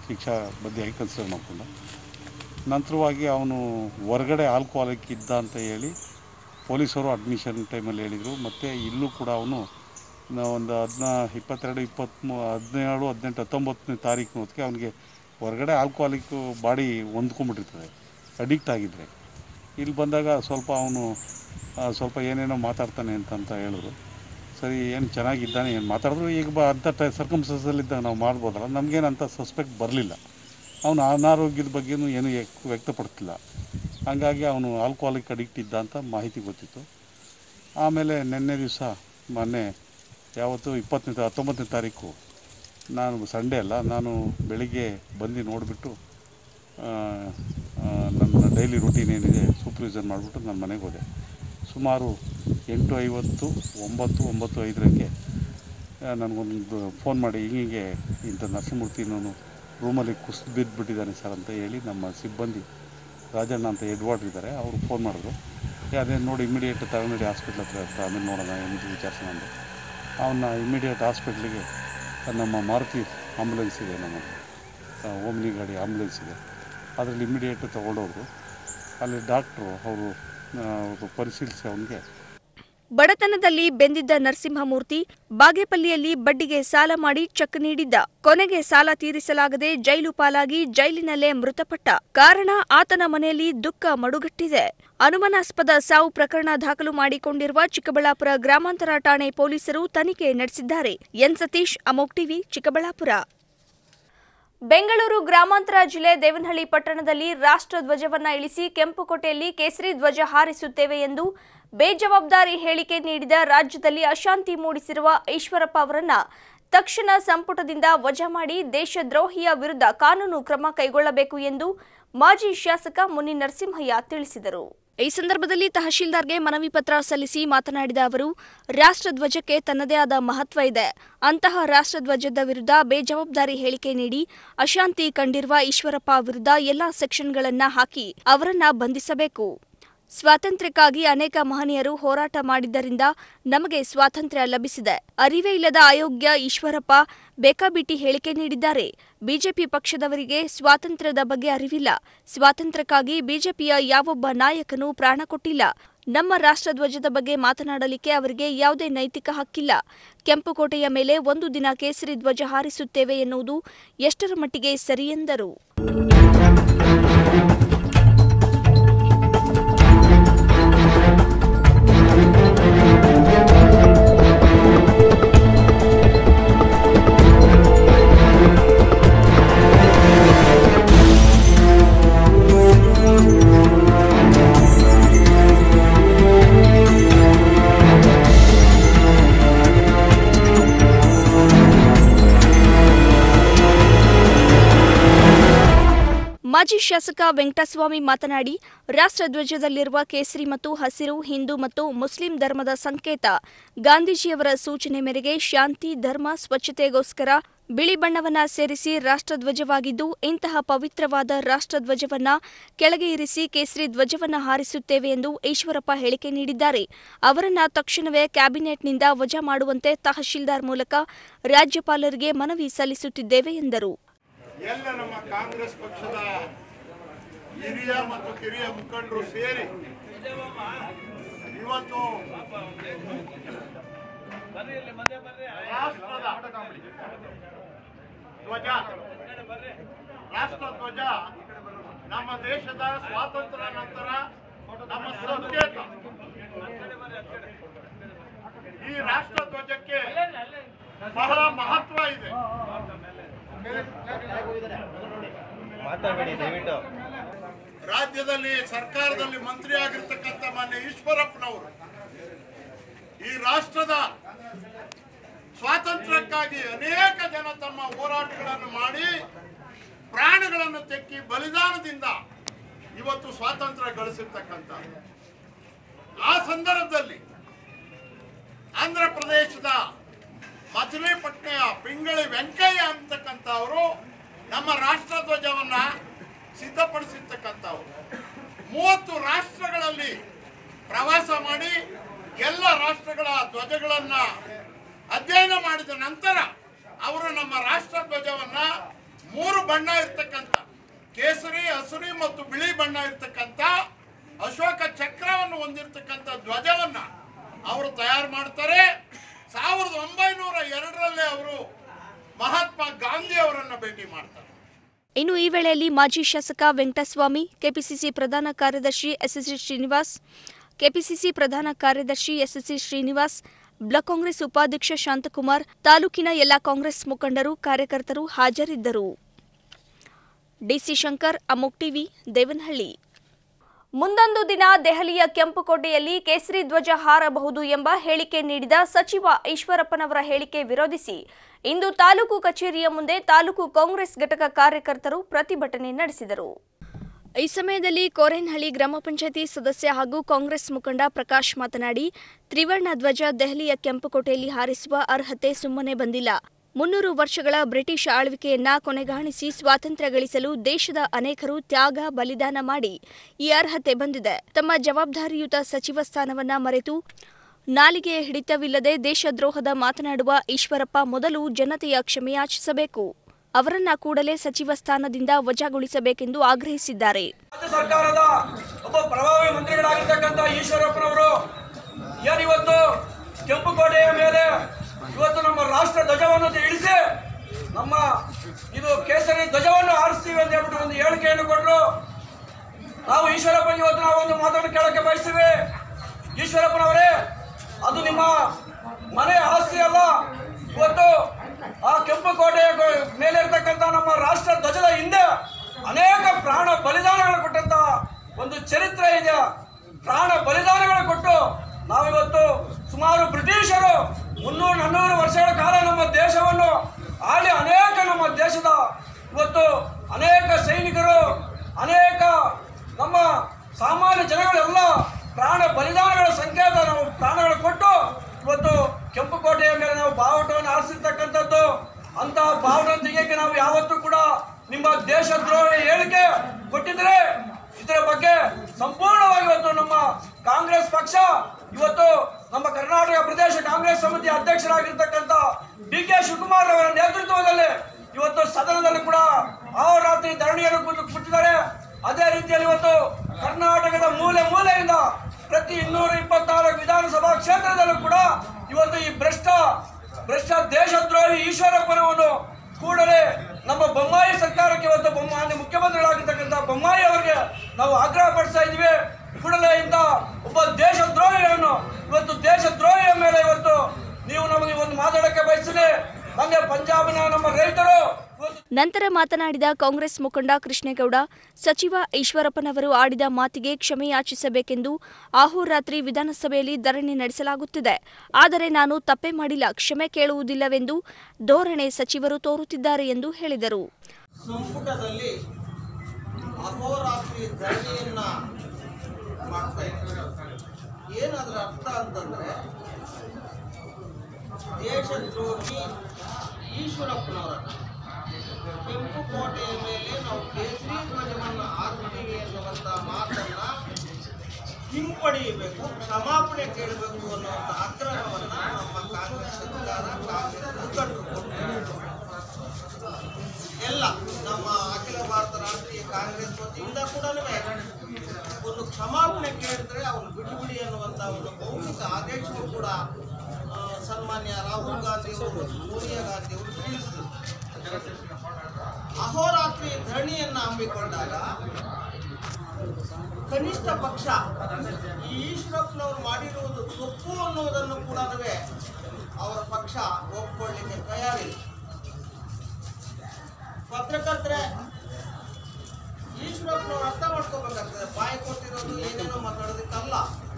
ಶಿಕ್ಷಾ ಬದ್ಧಿಯಾಗಿ ಕನ್ಸಿಡರ್ ಮಾಡಿಕೊಂಡ ನಂತರವಾಗಿ ಅವನು ಹೊರಗಡೆ ಆಲ್ಕೋಹಾಲಿಕ್ ಇದ್ದ ಅಂತ ಹೇಳಿ ಪೊಲೀಸರು ಅಡ್ಮಿಷನ್ ಟೈಮಲ್ಲಿ ಹೇಳಿದರು ಮತ್ತು ಇಲ್ಲೂ ಕೂಡ ಅವನು ಒಂದು ಹದಿನ ಇಪ್ಪತ್ತೆರಡು ಇಪ್ಪತ್ತ್ಮೂ ಹದಿನೇಳು ಹದಿನೆಂಟು ಹತ್ತೊಂಬತ್ತನೇ ತಾರೀಕು ಹೊತ್ತಿಗೆ ಅವನಿಗೆ ಹೊರಗಡೆ ಆಲ್ಕೋಹಾಲಿಕ್ ಬಾಡಿ ಹೊಂದ್ಕೊಂಡ್ಬಿಟ್ಟಿರ್ತದೆ ಅಡಿಕ್ಟ್ ಆಗಿದ್ದರೆ ಇಲ್ಲಿ ಬಂದಾಗ ಸ್ವಲ್ಪ ಅವನು ಆ, ಸ್ವಲ್ಪ ಏನೇನೋ ಮಾತಾಡ್ತಾನೆ ಅಂತಂತ ಹೇಳಿದ್ರು ಸರಿ ಏನು ಚೆನ್ನಾಗಿದ್ದಾನೆ ಏನು ಮಾತಾಡಿದ್ರು ಈಗ ಬ ಅಂಥ ಟೈ ಸರ್ಕಮ್ಸ್ಟೆನ್ಸಲ್ಲಿದ್ದಾಗ ನಾವು ಮಾಡ್ಬೋದಲ್ಲ ನಮಗೇನಂತ ಸಸ್ಪೆಕ್ಟ್ ಬರಲಿಲ್ಲ ಅವನು ಅನಾರೋಗ್ಯದ ಬಗ್ಗೆನೂ ಏನು ವ್ಯಕ್- ವ್ಯಕ್ತಪಡ್ತಿಲ್ಲ ಹಾಗಾಗಿ ಅವನು ಆಲ್ಕೋಹಾಲಿಕ್ ಅಡಿಕ್ಟ್ ಇದ್ದ ಅಂತ ಮಾಹಿತಿ ಗೊತ್ತಿತ್ತು ಆಮೇಲೆ ನಿನ್ನೆ ದಿವಸ ಮೊನ್ನೆ ಯಾವತ್ತು ಇಪ್ಪತ್ತನೇ ತಾ- ಹತ್ತೊಂಬತ್ತನೇ ತಾರೀಕು ನಾನು ಸಂಡೇ ಅಲ್ಲ ನಾನು ಬೆಳಿಗ್ಗೆ ಬಂದು ನೋಡಿಬಿಟ್ಟು ನನ್ನ ಡೈಲಿ ರುಟೀನ್ ಏನಿದೆ ಸೂಪರ್ವಿಷನ್ ಮಾಡಿಬಿಟ್ಟು ನಾನು ಮನೆಗೆ ಹೋದೆ ಸುಮಾರು ಎಂಟು ಐವತ್ತು ಒಂಬತ್ತು ಒಂಬತ್ತು ಐದರಂಗೆ ನನಗೊಂದು ಫೋನ್ ಮಾಡಿ ಹಿಂಗೆ ಇಂಥ ನರಸಿಂಹಮೂರ್ತಿನೂ ರೂಮಲ್ಲಿ ಕುಸಿದು ಬಿದ್ದುಬಿಟ್ಟಿದ್ದಾನೆ ಸರ್ ಅಂತ ಹೇಳಿ ನಮ್ಮ ಸಿಬ್ಬಂದಿ ರಾಜಣ್ಣ ಅಂತ ಎಡ್ವಾರ್ಡ್ ಇದ್ದಾರೆ ಅವರು ಫೋನ್ ಮಾಡಿದ್ರು ಏ ಅದೇನು ನೋಡಿ ಇಮಿಡಿಯೇಟ್ ತಗೊಂಡಿ ಹಾಸ್ಪಿಟ್ಲ್ ಹತ್ರ ಅಂತ ಆಮೇಲೆ ನೋಡೋಣ ಏನಿದು ವಿಚಾರಿಸೋಣ ಅಂದೆ ಅವನ್ನ ಇಮಿಡಿಯೇಟ್ ಹಾಸ್ಪಿಟ್ಲಿಗೆ ನಮ್ಮ ಮಾರುತಿ ಆಂಬುಲೆನ್ಸ್ ಇದೆ ನಮ್ಮ ಆ, ಓಮ್ನಿ ಗಾಡಿ ಆಂಬುಲೆನ್ಸ್ ಇದೆ ಅದರಲ್ಲಿ ಇಮಿಡಿಯೇಟ್ ತೊಗೊಂಡೋದ್ರು ಅಲ್ಲಿ ಡಾಕ್ಟ್ರು ಅವರು ಅವರು ಪರಿಶೀಲಿಸಿ ಅವನಿಗೆ ಬಡತನದಲ್ಲಿ ಬೆಂದಿದ್ದ ನರಸಿಂಹಮೂರ್ತಿ ಬಾಗೇಪಲ್ಲಿಯಲ್ಲಿ ಬಡ್ಡಿಗೆ ಸಾಲ ಮಾಡಿ ಚೆಕ್ ನೀಡಿದ್ದ ಕೊನೆಗೆ ಸಾಲ ತೀರಿಸಲಾಗದೆ ಜೈಲು ಪಾಲಾಗಿ ಜೈಲಿನಲ್ಲೇ ಮೃತಪಟ್ಟ ಕಾರಣ ಆತನ ಮನೆಯಲ್ಲಿ ದುಃಖ ಮಡುಗಟ್ಟಿದೆ ಅನುಮಾನಾಸ್ಪದ ಸಾವು ಪ್ರಕರಣ ದಾಖಲು ಮಾಡಿಕೊಂಡಿರುವ ಚಿಕ್ಕಬಳ್ಳಾಪುರ ಗ್ರಾಮಾಂತರ ಠಾಣೆ ಪೊಲೀಸರು ತನಿಖೆ ನಡೆಸಿದ್ದಾರೆ ಎನ್ ಸತೀಶ್ ಅಮೋಕ್ ಟಿವಿ ಚಿಕ್ಕಬಳ್ಳಾಪುರ ಬೆಂಗಳೂರು ಗ್ರಾಮಾಂತರ ಜಿಲ್ಲೆ ದೇವನಹಳ್ಳಿ ಪಟ್ಟಣದಲ್ಲಿ ರಾಷ್ಟ್ರ ಧ್ವಜವನ್ನ ಇಳಿಸಿ ಕೆಂಪುಕೋಟೆಯಲ್ಲಿ ಕೇಸರಿ ಧ್ವಜ ಹಾರಿಸುತ್ತೇವೆ ಎಂದು ಬೇಜವಾಬ್ದಾರಿ ಹೇಳಿಕೆ ನೀಡಿದ ರಾಜ್ಯದಲ್ಲಿ ಅಶಾಂತಿ ಮೂಡಿಸಿರುವ ಈಶ್ವರಪ್ಪ ಅವರನ್ನ ತಕ್ಷಣ ಸಂಪುಟದಿಂದ ವಜಾ ಮಾಡಿ ದೇಶದ್ರೋಹಿಯ ವಿರುದ್ಧ ಕಾನೂನು ಕ್ರಮ ಕೈಗೊಳ್ಳಬೇಕು ಎಂದು ಮಾಜಿ ಶಾಸಕ ಮುನಿ ನರಸಿಂಹಯ್ಯ ತಿಳಿಸಿದರು ಈ ಸಂದರ್ಭದಲ್ಲಿ ತಹಶೀಲ್ದಾರ್ಗೆ ಮನವಿ ಪತ್ರ ಸಲ್ಲಿಸಿ ಮಾತನಾಡಿದ ಅವರು ರಾಷ್ಟ್ರಧ್ವಜಕ್ಕೆ ತನ್ನದೇ ಆದ ಮಹತ್ವ ಇದೆ ಅಂತಹ ರಾಷ್ಟ್ರಧ್ವಜದ ವಿರುದ್ಧ ಬೇಜವಾಬ್ದಾರಿ ಹೇಳಿಕೆ ನೀಡಿ ಅಶಾಂತಿ ಕಂಡಿರುವ ಈಶ್ವರಪ್ಪ ವಿರುದ್ಧ ಎಲ್ಲಾ ಸೆಕ್ಷನ್ಗಳನ್ನ ಹಾಕಿ ಅವರನ್ನ ಬಂಧಿಸಬೇಕು ಸ್ವಾತಂತ್ರ್ಯಕ್ಕಾಗಿ ಅನೇಕ ಮಹನೀಯರು ಹೋರಾಟ ಮಾಡಿದ್ದರಿಂದ ನಮಗೆ ಸ್ವಾತಂತ್ರ್ಯ ಲಭಿಸಿದೆ ಅರಿವೇ ಇಲ್ಲದ ಅಯೋಗ್ಯ ಈಶ್ವರಪ್ಪ ಬೇಕಾಬಿಟ್ಟಿ ಹೇಳಿಕೆ ನೀಡಿದ್ದಾರೆ ಬಿಜೆಪಿ ಪಕ್ಷದವರಿಗೆ ಸ್ವಾತಂತ್ರ್ಯದ ಬಗ್ಗೆ ಅರಿವಿಲ್ಲ ಸ್ವಾತಂತ್ರ್ಯಕ್ಕಾಗಿ ಬಿಜೆಪಿಯ ಯಾವೊಬ್ಬ ನಾಯಕನೂ ಪ್ರಾಣ ಕೊಟ್ಟಿಲ್ಲ ನಮ್ಮ ರಾಷ್ಟ್ರಧ್ವಜದ ಬಗ್ಗೆ ಮಾತನಾಡಲಿಕ್ಕೆ ಅವರಿಗೆ ಯಾವುದೇ ನೈತಿಕ ಹಕ್ಕಿಲ್ಲ ಕೆಂಪುಕೋಟೆಯ ಮೇಲೆ ಒಂದು ದಿನ ಕೇಸರಿ ಧ್ವಜ ಹಾರಿಸುತ್ತೇವೆ ಎನ್ನುವುದು ಎಷ್ಟರ ಮಟ್ಟಿಗೆ ಸರಿ ಎಂದರು ಮಾಜಿ ಶಾಸಕ ವೆಂಕಟಸ್ವಾಮಿ ಮಾತನಾಡಿ ರಾಷ್ಟ್ರಧ್ವಜದಲ್ಲಿರುವ ಕೇಸರಿ ಮತ್ತು ಹಸಿರು ಹಿಂದೂ ಮತ್ತು ಮುಸ್ಲಿಂ ಧರ್ಮದ ಸಂಕೇತ ಗಾಂಧೀಜಿಯವರ ಸೂಚನೆ ಮೇರೆಗೆ ಶಾಂತಿ ಧರ್ಮ ಸ್ವಚ್ಛತೆಗೋಸ್ಕರ ಬಿಳಿ ಬಣ್ಣವನ್ನ ಸೇರಿಸಿ ರಾಷ್ಟ್ರಧ್ವಜವಾಗಿದ್ದು ಇಂತಹ ಪವಿತ್ರವಾದ ರಾಷ್ಟ್ರಧ್ವಜವನ್ನ ಕೆಳಗೆ ಇರಿಸಿ ಕೇಸರಿ ಧ್ವಜವನ್ನ ಹಾರಿಸುತ್ತೇವೆ ಎಂದು ಈಶ್ವರಪ್ಪ ಹೇಳಿಕೆ ನೀಡಿದ್ದಾರೆ ಅವರನ್ನ ತಕ್ಷಣವೇ ಕ್ಯಾಬಿನೆಟ್ನಿಂದ ವಜಾ ಮಾಡುವಂತೆ ತಹಶೀಲ್ದಾರ್ ಮೂಲಕ ರಾಜ್ಯಪಾಲರಿಗೆ ಮನವಿ ಸಲ್ಲಿಸುತ್ತಿದ್ದೇವೆ ಎಂದರು ಎಲ್ಲ ನಮ್ಮ ಕಾಂಗ್ರೆಸ್ ಪಕ್ಷದ ಹಿರಿಯ ಮತ್ತು ಕಿರಿಯ ಮುಖಂಡರು ಸೇರಿ ಇವತ್ತು ರಾಷ್ಟ್ರದ ಧ್ವಜ ರಾಷ್ಟ್ರ ಧ್ವಜ ನಮ್ಮ ದೇಶದ ಸ್ವಾತಂತ್ರ್ಯ ನಂತರ ನಮ್ಮ ಸಂಕೇತ ಈ ರಾಷ್ಟ್ರ ಧ್ವಜಕ್ಕೆ ಬಹಳ ಮಹತ್ವ ಇದೆ ರಾಜ್ಯದಲ್ಲಿ ಸರ್ಕಾರದಲ್ಲಿ ಮಂತ್ರಿ ಆಗಿರ್ತಕ್ಕಂಥ ಮಾನ್ಯ ಈಶ್ವರಪ್ಪನವರು ಈ ರಾಷ್ಟ್ರದ ಸ್ವಾತಂತ್ರ್ಯಕ್ಕಾಗಿ ಅನೇಕ ಜನ ತಮ್ಮ ಹೋರಾಟಗಳನ್ನು ಮಾಡಿ ಪ್ರಾಣಗಳನ್ನು ತೆಕ್ಕಿ ಬಲಿದಾನದಿಂದ ಇವತ್ತು ಸ್ವಾತಂತ್ರ್ಯ ಗಳಿಸಿರ್ತಕ್ಕಂಥ ಆ ಸಂದರ್ಭದಲ್ಲಿ ಆಂಧ್ರ ಪ್ರದೇಶದ ಮಚಲಿಪಟ್ಟಣೆಯ ಪಿಂಗಳಿ ವೆಂಕಯ್ಯ ಅಂತಕ್ಕಂಥವರು ನಮ್ಮ ರಾಷ್ಟ್ರಧ್ವಜವನ್ನ ಸಿದ್ಧಪಡಿಸಿರ್ತಕ್ಕಂಥವ್ರು ಮೂವತ್ತು ರಾಷ್ಟ್ರಗಳಲ್ಲಿ ಪ್ರವಾಸ ಮಾಡಿ ಎಲ್ಲ ರಾಷ್ಟ್ರಗಳ ಧ್ವಜಗಳನ್ನ ಅಧ್ಯಯನ ಮಾಡಿದ ನಂತರ ಅವರು ನಮ್ಮ ರಾಷ್ಟ್ರಧ್ವಜವನ್ನ ಮೂರು ಬಣ್ಣ ಇರ್ತಕ್ಕಂಥ ಕೇಸರಿ ಹಸಿರು ಮತ್ತು ಬಿಳಿ ಬಣ್ಣ ಇರ್ತಕ್ಕಂಥ ಅಶೋಕ ಚಕ್ರವನ್ನು ಹೊಂದಿರತಕ್ಕಂಥ ಧ್ವಜವನ್ನ ಅವರು ತಯಾರು ಮಾಡ್ತಾರೆ ಸಾವಿರದ ಒಂಬೈನೂರ ಎರಡರಲ್ಲಿ ಅವರು ಮಹಾತ್ಮ ಗಾಂಧಿ ಅವರನ್ನ ಭೇಟಿ ಮಾಡ್ತಾರೆ ಇನ್ನು ಈ ವೇಳೆಯಲ್ಲಿ ಮಾಜಿ ಶಾಸಕ ವೆಂಕಟಸ್ವಾಮಿ ಕೆಪಿಸಿಸಿ ಪ್ರಧಾನ ಕಾರ್ಯದರ್ಶಿ ಎಸ್ಎಸ್ಸಿ ಶ್ರೀನಿವಾಸ್ ಕೆಪಿಸಿಸಿ ಪ್ರಧಾನ ಕಾರ್ಯದರ್ಶಿ ಎಸ್ಎಸ್ಸಿ ಶ್ರೀನಿವಾಸ್ ಬ್ಲಾಕ್ ಕಾಂಗ್ರೆಸ್ ಉಪಾಧ್ಯಕ್ಷ ಶಾಂತಕುಮಾರ್ ತಾಲೂಕಿನ ಎಲ್ಲ ಕಾಂಗ್ರೆಸ್ ಮುಖಂಡರು ಕಾರ್ಯಕರ್ತರು ಹಾಜರಿದ್ದರು ಡಿಸಿ ಶಂಕರ್ ಅಮೋಕ್ ಟಿವಿ ದೇವನಹಳ್ಳಿ ಮುಂದೊಂದು ದಿನ ದೆಹಲಿಯ ಕೆಂಪುಕೋಟೆಯಲ್ಲಿ ಕೇಸರಿ ಧ್ವಜ ಹಾರಬಹುದು ಎಂಬ ಹೇಳಿಕೆ ನೀಡಿದ ಸಚಿವ ಈಶ್ವರಪ್ಪನವರ ಹೇಳಿಕೆ ವಿರೋಧಿಸಿ ಇಂದು ತಾಲೂಕು ಕಚೇರಿಯ ಮುಂದೆ ತಾಲೂಕು ಕಾಂಗ್ರೆಸ್ ಘಟಕ ಕಾರ್ಯಕರ್ತರು ಪ್ರತಿಭಟನೆ ನಡೆಸಿದರು ಈ ಸಮಯದಲ್ಲಿ ಕೋರೇನಹಳ್ಳಿ ಗ್ರಾಮ ಪಂಚಾಯತಿ ಸದಸ್ಯ ಹಾಗೂ ಕಾಂಗ್ರೆಸ್ ಮುಖಂಡ ಪ್ರಕಾಶ್ ಮಾತನಾಡಿ ತ್ರಿವರ್ಣ ಧ್ವಜ ದೆಹಲಿಯ ಕೆಂಪುಕೋಟೆಯಲ್ಲಿ ಹಾರಿಸುವ ಅರ್ಹತೆ ಸುಮ್ಮನೆ ಬಂದಿಲ್ಲ ಮುನ್ನೂರು ವರ್ಷಗಳ ಬ್ರಿಟಿಷ್ ಆಳ್ವಿಕೆಯನ್ನ ಕೊನೆಗಾಣಿಸಿ ಸ್ವಾತಂತ್ರ್ಯ ಗಳಿಸಲು ದೇಶದ ಅನೇಕರು ತ್ಯಾಗ ಬಲಿದಾನ ಮಾಡಿ ಈ ಅರ್ಹತೆ ಬಂದಿದೆ ತಮ್ಮ ಜವಾಬ್ದಾರಿಯುತ ಸಚಿವ ಸ್ಥಾನವನ್ನ ಮರೆತು ನಾಲಿಗೆಯ ಹಿಡಿತವಿಲ್ಲದೆ ದೇಶದ್ರೋಹದ ಮಾತನಾಡುವ ಈಶ್ವರಪ್ಪ ಮೊದಲು ಜನತೆಯ ಕ್ಷಮೆಯಾಚಿಸಬೇಕು ಅವರನ್ನ ಕೂಡಲೇ ಸಚಿವ ಸ್ಥಾನದಿಂದ ವಜಾಗೊಳಿಸಬೇಕೆಂದು ಆಗ್ರಹಿಸಿದ್ದಾರೆ ರಾಜ್ಯ ಸರ್ಕಾರದ ಒಬ್ಬ ಪ್ರಭಾವಿ ಮಂತ್ರಿಗಳಾಗಿರ್ತಕ್ಕಂಥ ಈಶ್ವರಪ್ಪನವರು ಏನಿವತ್ತು ಕೆಂಪುಕೋಟೆಯ ಮೇಲೆ ಇವತ್ತು ನಮ್ಮ ರಾಷ್ಟ್ರ ಧ್ವಜವನ್ನು ಇಳಿಸಿ ನಮ್ಮ ಇದು ಕೇಸರಿ ಧ್ವಜವನ್ನು ಹಾರಿಸ್ತೀವಿ ಅಂತ ಹೇಳ್ಬಿಟ್ಟು ಒಂದು ಹೇಳಿಕೆಯನ್ನು ಕೊಟ್ಟರು ನಾವು ಈಶ್ವರಪ್ಪನಿಗೆ ಇವತ್ತು ನಾವು ಒಂದು ಮಾತನ್ನು ಕೇಳಕ್ಕೆ ಬಯಸ್ತೀವಿ ಈಶ್ವರಪ್ಪನವರೇ ಅದು ನಿಮ್ಮ ಮನೆ ಆಸ್ತಿ ಅಲ್ಲ ಇವತ್ತು ಆ ಕೆಂಪುಕೋಟೆಯ ಗೊ- ಮೇಲೆ ಇರ್ತಕ್ಕಂಥ ನಮ್ಮ ರಾಷ್ಟ್ರ ಧ್ವಜದ ಹಿಂದೆ ಅನೇಕ ಪ್ರಾಣ ಬಲಿದಾನಗಳು ಕೊಟ್ಟಂತ ಒಂದು ಚರಿತ್ರೆ ಇದೆ ಪ್ರಾಣ ಬಲಿದಾನಗಳು ಕೊಟ್ಟು ನಾವಿವತ್ತು ಸುಮಾರು ಬ್ರಿಟಿಷರು ಮುನ್ನೂರು ನಾನ್ನೂರು ವರ್ಷಗಳ ಕಾಲ ನಮ್ಮ ದೇಶವನ್ನು ಆಳಿ ಅನೇಕ ನಮ್ಮ ದೇಶದ ಇವತ್ತು ಅನೇಕ ಸೈನಿಕರು ಅನೇಕ ನಮ್ಮ ಸಾಮಾನ್ಯ ಜನಗಳೆಲ್ಲ ಪ್ರಾಣ ಬಲಿದಾನಗಳ ಸಂಕೇತ ನಾವು ಪ್ರಾಣಗಳು ಕೊಟ್ಟು ಇವತ್ತು ಕೆಂಪುಕೋಟೆಯ ಮೇಲೆ ನಾವು ಬಾವುಟವನ್ನು ಆರಿಸಿರ್ತಕ್ಕಂಥದ್ದು ಅಂತ ಬಾವುಟ ತೆಗೆಯಕ್ಕೆ ನಾವು ಯಾವತ್ತೂ ಕೂಡ ನಿಮ್ಮ ದೇಶದ್ರೋಹಿ ಹೇಳಿಕೆ ಕೊಟ್ಟಿದ್ರೆ ಇದರ ಬಗ್ಗೆ ಸಂಪೂರ್ಣವಾಗಿ ಇವತ್ತು ನಮ್ಮ ಕಾಂಗ್ರೆಸ್ ಪಕ್ಷ ಇವತ್ತು ನಮ್ಮ ಕರ್ನಾಟಕ ಪ್ರದೇಶ ಕಾಂಗ್ರೆಸ್ ಸಮಿತಿ ಅಧ್ಯಕ್ಷರಾಗಿರ್ತಕ್ಕಂಥ ಡಿ ಕೆ ಶಿವಕುಮಾರ್ ಅವರ ನೇತೃತ್ವದಲ್ಲಿ ಇವತ್ತು ಸದನದಲ್ಲಿ ಕೂಡ ಅಹೋರಾತ್ರಿ ಧರಣಿಯನ್ನು ಕೂತು ಕೂತಿದ್ದಾರೆ ಅದೇ ರೀತಿಯಲ್ಲಿ ಇವತ್ತು ಕರ್ನಾಟಕದ ಮೂಲೆ ಮೂಲೆಯಿಂದ ಪ್ರತಿ ಇನ್ನೂರ ಇಪ್ಪತ್ನಾಲ್ಕು ವಿಧಾನಸಭಾ ಕ್ಷೇತ್ರದಲ್ಲೂ ಕೂಡ ಇವತ್ತು ಈ ಭ್ರಷ್ಟ ಭ್ರಷ್ಟ ದೇಶದ್ರೋಹಿ ಈಶ್ವರಪ್ಪನವನ್ನು ಕೂಡಲೇ ನಮ್ಮ ಬೊಮ್ಮಾಯಿ ಸರ್ಕಾರಕ್ಕೆ ಇವತ್ತು ಬೊಮ್ಮಾಯಿ ಮುಖ್ಯಮಂತ್ರಿಗಳಾಗಿರ್ತಕ್ಕಂಥ ಬೊಮ್ಮಾಯಿ ಅವರಿಗೆ ನಾವು ಆಗ್ರಹ ಪಡಿಸ್ತಾ ಇದ್ವಿ ಕೂಡಲೇ ಇಂಥ ಒಬ್ಬ ದೇಶದ್ರೋಹಿಯನ್ನು ಇವತ್ತು ದೇಶದ್ರೋಹಿಯ ಮೇಲೆ ಇವತ್ತು ನೀವು ನಮಗೆ ಒಂದು ಮಾತಾಡಕ್ಕೆ ಬಯಸಿದೆ ನಮಗೆ ಪಂಜಾಬ್ನ ನಮ್ಮ ರೈತರು ಇವತ್ತು ನಂತರ ಮಾತನಾಡಿದ ಕಾಂಗ್ರೆಸ್ ಮುಖಂಡ ಕೃಷ್ಣೇಗೌಡ ಸಚಿವ ಈಶ್ವರಪ್ಪನವರು ಆಡಿದ ಮಾತಿಗೆ ಕ್ಷಮೆ ಯಾಚಿಸಬೇಕೆಂದು ಆಹೋರಾತ್ರಿ ವಿಧಾನಸಭೆಯಲ್ಲಿ ಧರಣಿ ನಡೆಸಲಾಗುತ್ತಿದೆ ಆದರೆ ನಾನು ತಪ್ಪೇ ಮಾಡಿಲ್ಲ ಕ್ಷಮೆ ಕೇಳುವುದಿಲ್ಲವೆಂದು ಧೋರಣೆ ಸಚಿವರು ತೋರುತ್ತಿದ್ದಾರೆ ಎಂದು ಹೇಳಿದರು ಸಂಪುಟದಲ್ಲಿ ಅಹೋರಾತ್ರಿ ಧರಣಿಯನ್ನ ಮಾಡ್ತಾ ಇದ್ದಾರೆ ಏನದರ ಅರ್ಥ ಅಂತಂದ್ರೆ ದೇಶದ್ರೋಹಿ ಈಶ್ವರಪ್ಪನವರನ್ನ ಕೆಂಪುಕೋಟೆಯ ಮೇಲೆ ನಾವು ಕೇಸರಿ ಧ್ವಜವನ್ನು ಹಾಕ್ತೀವಿ ಎನ್ನುವಂತ ಮಾತನ್ನ ಹಿಂಪಡೆಯಬೇಕು ಕ್ಷಮಾಪಣೆ ಕೇಳಬೇಕು ಅನ್ನುವಂಥ ಆಗ್ರಹವನ್ನ ನಮ್ಮ ಕಾಂಗ್ರೆಸ್ ಸರ್ಕಾರ ಕಾಂಗ್ರೆಸ್ ಮುಖಂಡರು ಕೊಟ್ಟಿದ್ದಾರೆ. ಎಲ್ಲ ನಮ್ಮ ಅಖಿಲ ಭಾರತ ರಾಷ್ಟ್ರೀಯ ಕಾಂಗ್ರೆಸ್ ವತಿಯಿಂದ ಕೂಡ ಒಂದು ಕ್ಷಮಾಪಣೆ ಕೇಳಿದ್ರೆ ಅವನು ಬಿಡುಬಿಡಿ ಅನ್ನುವಂಥ ಒಂದು ಮೌಖಿಕ ಆದೇಶವೂ ಕೂಡ ಆ, ಸನ್ಮಾನ್ಯ ರಾಹುಲ್ ಗಾಂಧಿ ಅವರು ಸೋನಿಯಾ ಗಾಂಧಿ ಅವರು ತಿಳಿಸಿದರು ಅಹೋರಾತ್ರಿ ಧರಣಿಯನ್ನ ಹಮ್ಮಿಕೊಂಡಾಗ ಕನಿಷ್ಠ ಪಕ್ಷ ಈ ಈಶ್ವರಪ್ಪನವರು ಮಾಡಿರುವುದು ತಪ್ಪು ಅನ್ನುವುದನ್ನು ಕೂಡ ಅವರ ಪಕ್ಷ ಒಪ್ಕೊಳ್ಳಿಕ್ಕೆ ತಯಾರಿಲ್ಲ ಪತ್ರಕರ್ತರೆ ಈಶ್ವರಪ್ಪನವ್ರು ಅರ್ಥ ಮಾಡ್ಕೋಬೇಕಾಗ್ತದೆ ಬಾಯಿ ಕೊಟ್ಟಿರೋದು ಏನೇನೋ ಮಾತಾಡೋದಕ್ಕಲ್ಲ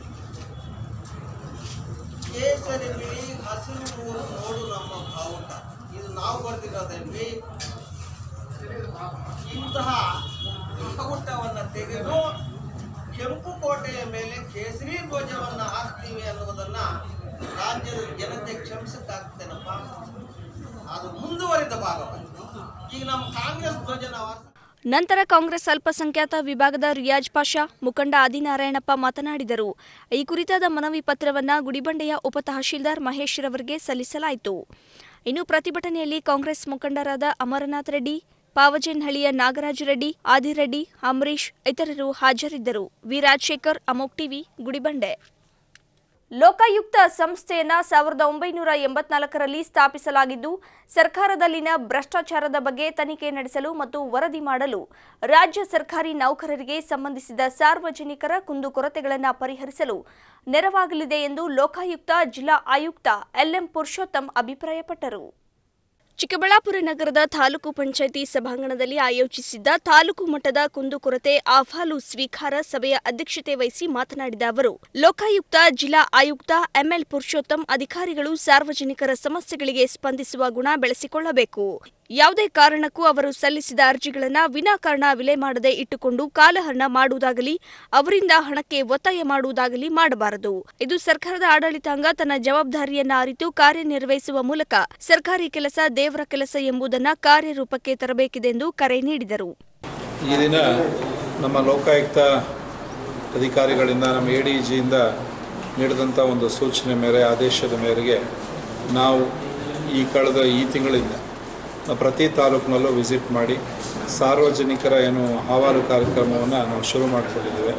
ಕೇಸರಿ ಬಿಳಿ ಹಸಿರು ಮೂರು ನೋಡು ನಮ್ಮ ಬಾವುಟ ಇದು ನಾವು ಬರ್ದಿರೋದೇನ್ರಿ ಇಂತಹ ಬಾವುಟವನ್ನ ತೆಗೆದು ಕೆಂಪು ಕೋಟೆಯ ಮೇಲೆ ಕೇಸರಿ ಧ್ವಜವನ್ನ ಹಾಕ್ತೀವಿ ಅನ್ನೋದನ್ನ ರಾಜ್ಯದ ಜನತೆ ಕ್ಷಮಿಸಕ್ಕಾಗ್ತೇನಪ್ಪ ಅದು ಮುಂದುವರಿದ ಭಾಗವಾಗಿದೆ ಈಗ ನಮ್ಮ ಕಾಂಗ್ರೆಸ್ ಧ್ವಜ ನಾವು ಹಾಕ್ತೀವಿ. ನಂತರ ಕಾಂಗ್ರೆಸ್ ಅಲ್ಪಸಂಖ್ಯಾತ ವಿಭಾಗದ ರಿಯಾಜ್ ಪಾಷಾ ಮುಖಂಡ ಆದಿನಾರಾಯಣಪ್ಪ ಮಾತನಾಡಿದರು ಈ ಕುರಿತಾದ ಮನವಿ ಪತ್ರವನ್ನ ಗುಡಿಬಂಡೆಯ ಉಪ ತಹಶೀಲ್ದಾರ್ ಮಹೇಶ್ ರವರಿಗೆ ಸಲ್ಲಿಸಲಾಯಿತು ಇನ್ನು ಪ್ರತಿಭಟನೆಯಲ್ಲಿ ಕಾಂಗ್ರೆಸ್ ಮುಖಂಡರಾದ ಅಮರನಾಥ್ ರೆಡ್ಡಿ ಪಾವಜೇನಹಳ್ಳಿಯ ನಾಗರಾಜ ರೆಡ್ಡಿ ಆದಿರೆಡ್ಡಿ ಅಂಬರೀಶ್ ಇತರರು ಹಾಜರಿದ್ದರು ವಿರಾಜಶೇಖರ್ ಅಮೋಕ್ ಟಿವಿ ಗುಡಿಬಂಡೆ ಲೋಕಾಯುಕ್ತ ಸಂಸ್ಥೆಯನ್ನ ಸಾವಿರದ ಒಂಬೈನೂರ ಎಂಬತ್ನಾಲ್ಕರಲ್ಲಿ ಸ್ಥಾಪಿಸಲಾಗಿದ್ದು ಸರ್ಕಾರದಲ್ಲಿನ ಭ್ರಷ್ಟಾಚಾರದ ಬಗ್ಗೆ ತನಿಖೆ ನಡೆಸಲು ಮತ್ತು ವರದಿ ಮಾಡಲು ರಾಜ್ಯ ಸರ್ಕಾರಿ ನೌಕರರಿಗೆ ಸಂಬಂಧಿಸಿದ ಸಾರ್ವಜನಿಕರ ಕುಂದುಕೊರತೆಗಳನ್ನು ಪರಿಹರಿಸಲು ನೆರವಾಗಲಿದೆ ಎಂದು ಲೋಕಾಯುಕ್ತ ಜಿಲ್ಲಾ ಆಯುಕ್ತ ಎಲ್ಎಂ ಪುರುಷೋತ್ತಮ್ ಅಭಿಪ್ರಾಯಪಟ್ಟರು ಚಿಕ್ಕಬಳ್ಳಾಪುರ ನಗರದ ತಾಲೂಕು ಪಂಚಾಯಿತಿ ಸಭಾಂಗಣದಲ್ಲಿ ಆಯೋಜಿಸಿದ್ದ ತಾಲೂಕು ಮಟ್ಟದ ಕುಂದುಕೊರತೆ ಅಹವಾಲು ಸ್ವೀಕಾರ ಸಭೆಯ ಅಧ್ಯಕ್ಷತೆ ವಹಿಸಿ ಮಾತನಾಡಿದ ಅವರು ಲೋಕಾಯುಕ್ತ ಜಿಲ್ಲಾ ಆಯುಕ್ತ ಎಂಎಲ್ ಪುರುಷೋತ್ತಮ್ ಅಧಿಕಾರಿಗಳು ಸಾರ್ವಜನಿಕರ ಸಮಸ್ಯೆಗಳಿಗೆ ಸ್ಪಂದಿಸುವ ಗುಣ ಬೆಳೆಸಿಕೊಳ್ಳಬೇಕು ಯಾವುದೇ ಕಾರಣಕ್ಕೂ ಅವರು ಸಲ್ಲಿಸಿದ ಅರ್ಜಿಗಳನ್ನು ವಿನಾಕಾರಣ ವಿಲೆ ಮಾಡದೆ ಇಟ್ಟುಕೊಂಡು ಕಾಲಹರಣ ಮಾಡುವುದಾಗಲಿ ಅವರಿಂದ ಹಣಕ್ಕೆ ಒತ್ತಾಯ ಮಾಡುವುದಾಗಲಿ ಮಾಡಬಾರದು ಇದು ಸರ್ಕಾರದ ಆಡಳಿತಾಂಗ ತನ್ನ ಜವಾಬ್ದಾರಿಯನ್ನ ಅರಿತು ಕಾರ್ಯನಿರ್ವಹಿಸುವ ಮೂಲಕ ಸರ್ಕಾರಿ ಕೆಲಸ ದೇವರ ಕೆಲಸ ಎಂಬುದನ್ನ ಕಾರ್ಯರೂಪಕ್ಕೆ ತರಬೇಕಿದೆ ಎಂದು ಕರೆ ನೀಡಿದರು ಈ ದಿನ ನಮ್ಮ ಲೋಕಾಯುಕ್ತ ಅಧಿಕಾರಿಗಳಿಂದ ನಮ್ಮ ಎ ಡಿ ಜಿಯಿಂದ ನೀಡಿದಂಥ ಒಂದು ಸೂಚನೆ ಮೇರೆ ಆದೇಶದ ಮೇರೆಗೆ ನಾವು ಈ ಕಳೆದ ಈ ತಿಂಗಳಿಂದ ನಾವು ಪ್ರತಿ ತಾಲೂಕಿನಲ್ಲೂ ವಿಸಿಟ್ ಮಾಡಿ ಸಾರ್ವಜನಿಕರ ಏನು ಅಹವಾಲು ಕಾರ್ಯಕ್ರಮವನ್ನು ನಾವು ಶುರು ಮಾಡಿಕೊಂಡಿದ್ದೇವೆ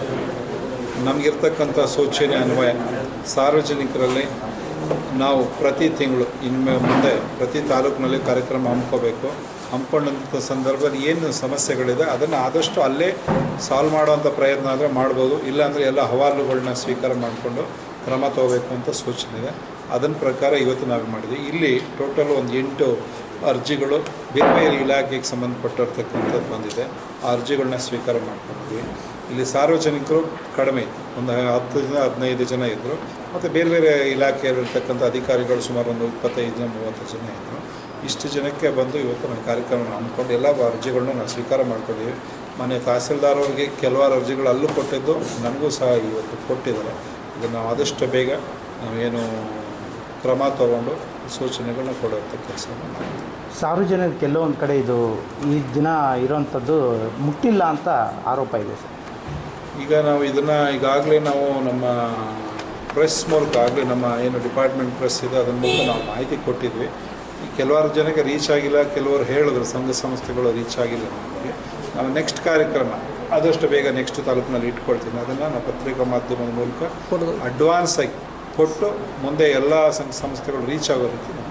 ನಮಗಿರ್ತಕ್ಕಂಥ ಸೂಚನೆ ಅನ್ವಯ ಸಾರ್ವಜನಿಕರಲ್ಲಿ ನಾವು ಪ್ರತಿ ತಿಂಗಳು ಇನ್ಮೆ ಮುಂದೆ ಪ್ರತಿ ತಾಲೂಕಿನಲ್ಲಿ ಕಾರ್ಯಕ್ರಮ ಹಮ್ಮಿಕೋಬೇಕು ಹಮ್ಮಿಕೊಂಡಂಥ ಸಂದರ್ಭದಲ್ಲಿ ಏನು ಸಮಸ್ಯೆಗಳಿದೆ ಅದನ್ನು ಆದಷ್ಟು ಅಲ್ಲೇ ಸಾಲ್ವ್ ಮಾಡುವಂಥ ಪ್ರಯತ್ನ ಆದರೆ ಮಾಡ್ಬೋದು ಇಲ್ಲಾಂದರೆ ಎಲ್ಲ ಹವಾಲುಗಳನ್ನ ಸ್ವೀಕಾರ ಮಾಡಿಕೊಂಡು ಕ್ರಮ ತಗೋಬೇಕು ಅಂತ ಸೂಚನೆ ಇದೆ ಅದನ್ನ ಪ್ರಕಾರ ಇವತ್ತು ನಾವು ಮಾಡಿದ್ವಿ ಇಲ್ಲಿ ಟೋಟಲ್ ಒಂದು ಎಂಟು ಅರ್ಜಿಗಳು ಬೇರೆ ಬೇರೆ ಇಲಾಖೆಗೆ ಸಂಬಂಧಪಟ್ಟಿರ್ತಕ್ಕಂಥದ್ದು ಬಂದಿದೆ ಆ ಅರ್ಜಿಗಳನ್ನ ಸ್ವೀಕಾರ ಮಾಡ್ಕೊಂಡಿದ್ವಿ ಇಲ್ಲಿ ಸಾರ್ವಜನಿಕರು ಕಡಿಮೆ ಇತ್ತು ಒಂದು ಹತ್ತು ಜನ ಹದಿನೈದು ಜನ ಇದ್ದರು ಮತ್ತು ಬೇರೆ ಬೇರೆ ಇಲಾಖೆಯಲ್ಲಿರ್ತಕ್ಕಂಥ ಅಧಿಕಾರಿಗಳು ಸುಮಾರು ಒಂದು ಇಪ್ಪತ್ತೈದು ಜನ ಮೂವತ್ತು ಜನ ಇದ್ದರು ಇಷ್ಟು ಜನಕ್ಕೆ ಬಂದು ಇವತ್ತು ನಾವು ಕಾರ್ಯಕ್ರಮ ಹಮ್ಮಿಕೊಂಡು ಎಲ್ಲ ಅರ್ಜಿಗಳನ್ನ ನಾವು ಸ್ವೀಕಾರ ಮಾಡ್ಕೊಂಡಿದ್ದೀವಿ ಮನೆ ತಹಸೀಲ್ದಾರ್ ಅವ್ರಿಗೆ ಕೆಲವಾರು ಅರ್ಜಿಗಳು ಅಲ್ಲೂ ಕೊಟ್ಟಿದ್ದು ನನಗೂ ಸಹ ಇವತ್ತು ಕೊಟ್ಟಿದ್ದಾರೆ ಇದನ್ನು ನಾವು ಆದಷ್ಟು ಬೇಗ ನಾವೇನು ಕ್ರಮ ತಗೊಂಡು ಸೂಚನೆಗಳನ್ನ ಕೊಡುವಂಥ ಕೆಲಸವನ್ನು ಮಾಡ್ತೀವಿ ಸಾರ್ವಜನಿಕ ಕೆಲವೊಂದು ಕಡೆ ಇದು ಈ ದಿನ ಇರೋವಂಥದ್ದು ಮುಟ್ಟಿಲ್ಲ ಅಂತ ಆರೋಪ ಇದೆ ಸರ್ ಈಗ ನಾವು ಇದನ್ನು ಈಗಾಗಲೇ ನಾವು ನಮ್ಮ ಪ್ರೆಸ್ ಮೂಲಕ ಆಗಲೇ ನಮ್ಮ ಏನು ಡಿಪಾರ್ಟ್ಮೆಂಟ್ ಪ್ರೆಸ್ ಇದೆ ಅದರ ಮೂಲಕ ನಾವು ಮಾಹಿತಿ ಕೊಟ್ಟಿದ್ವಿ ಈ ಕೆಲವಾರು ಜನಕ್ಕೆ ರೀಚ್ ಆಗಿಲ್ಲ ಕೆಲವರು ಹೇಳಿದ್ರು ಸಂಘ ಸಂಸ್ಥೆಗಳು ರೀಚ್ ಆಗಿಲ್ಲ ನಮಗೆ ನಾವು ನೆಕ್ಸ್ಟ್ ಕಾರ್ಯಕ್ರಮ ಆದಷ್ಟು ಬೇಗ ನೆಕ್ಸ್ಟ್ ತಾಲೂಕಿನಲ್ಲಿ ಇಟ್ಕೊಳ್ತೀನಿ ಅದನ್ನು ನಾವು ಪತ್ರಿಕಾ ಮಾಧ್ಯಮದ ಮೂಲಕ ಅಡ್ವಾನ್ಸ್ ಆಗಿ ಕೊಟ್ಟು ಮುಂದೆ ಎಲ್ಲ ಸಂಘ ಸಂಸ್ಥೆಗಳು ರೀಚ್ ಆಗೋ ರೀತಿ ನಾವು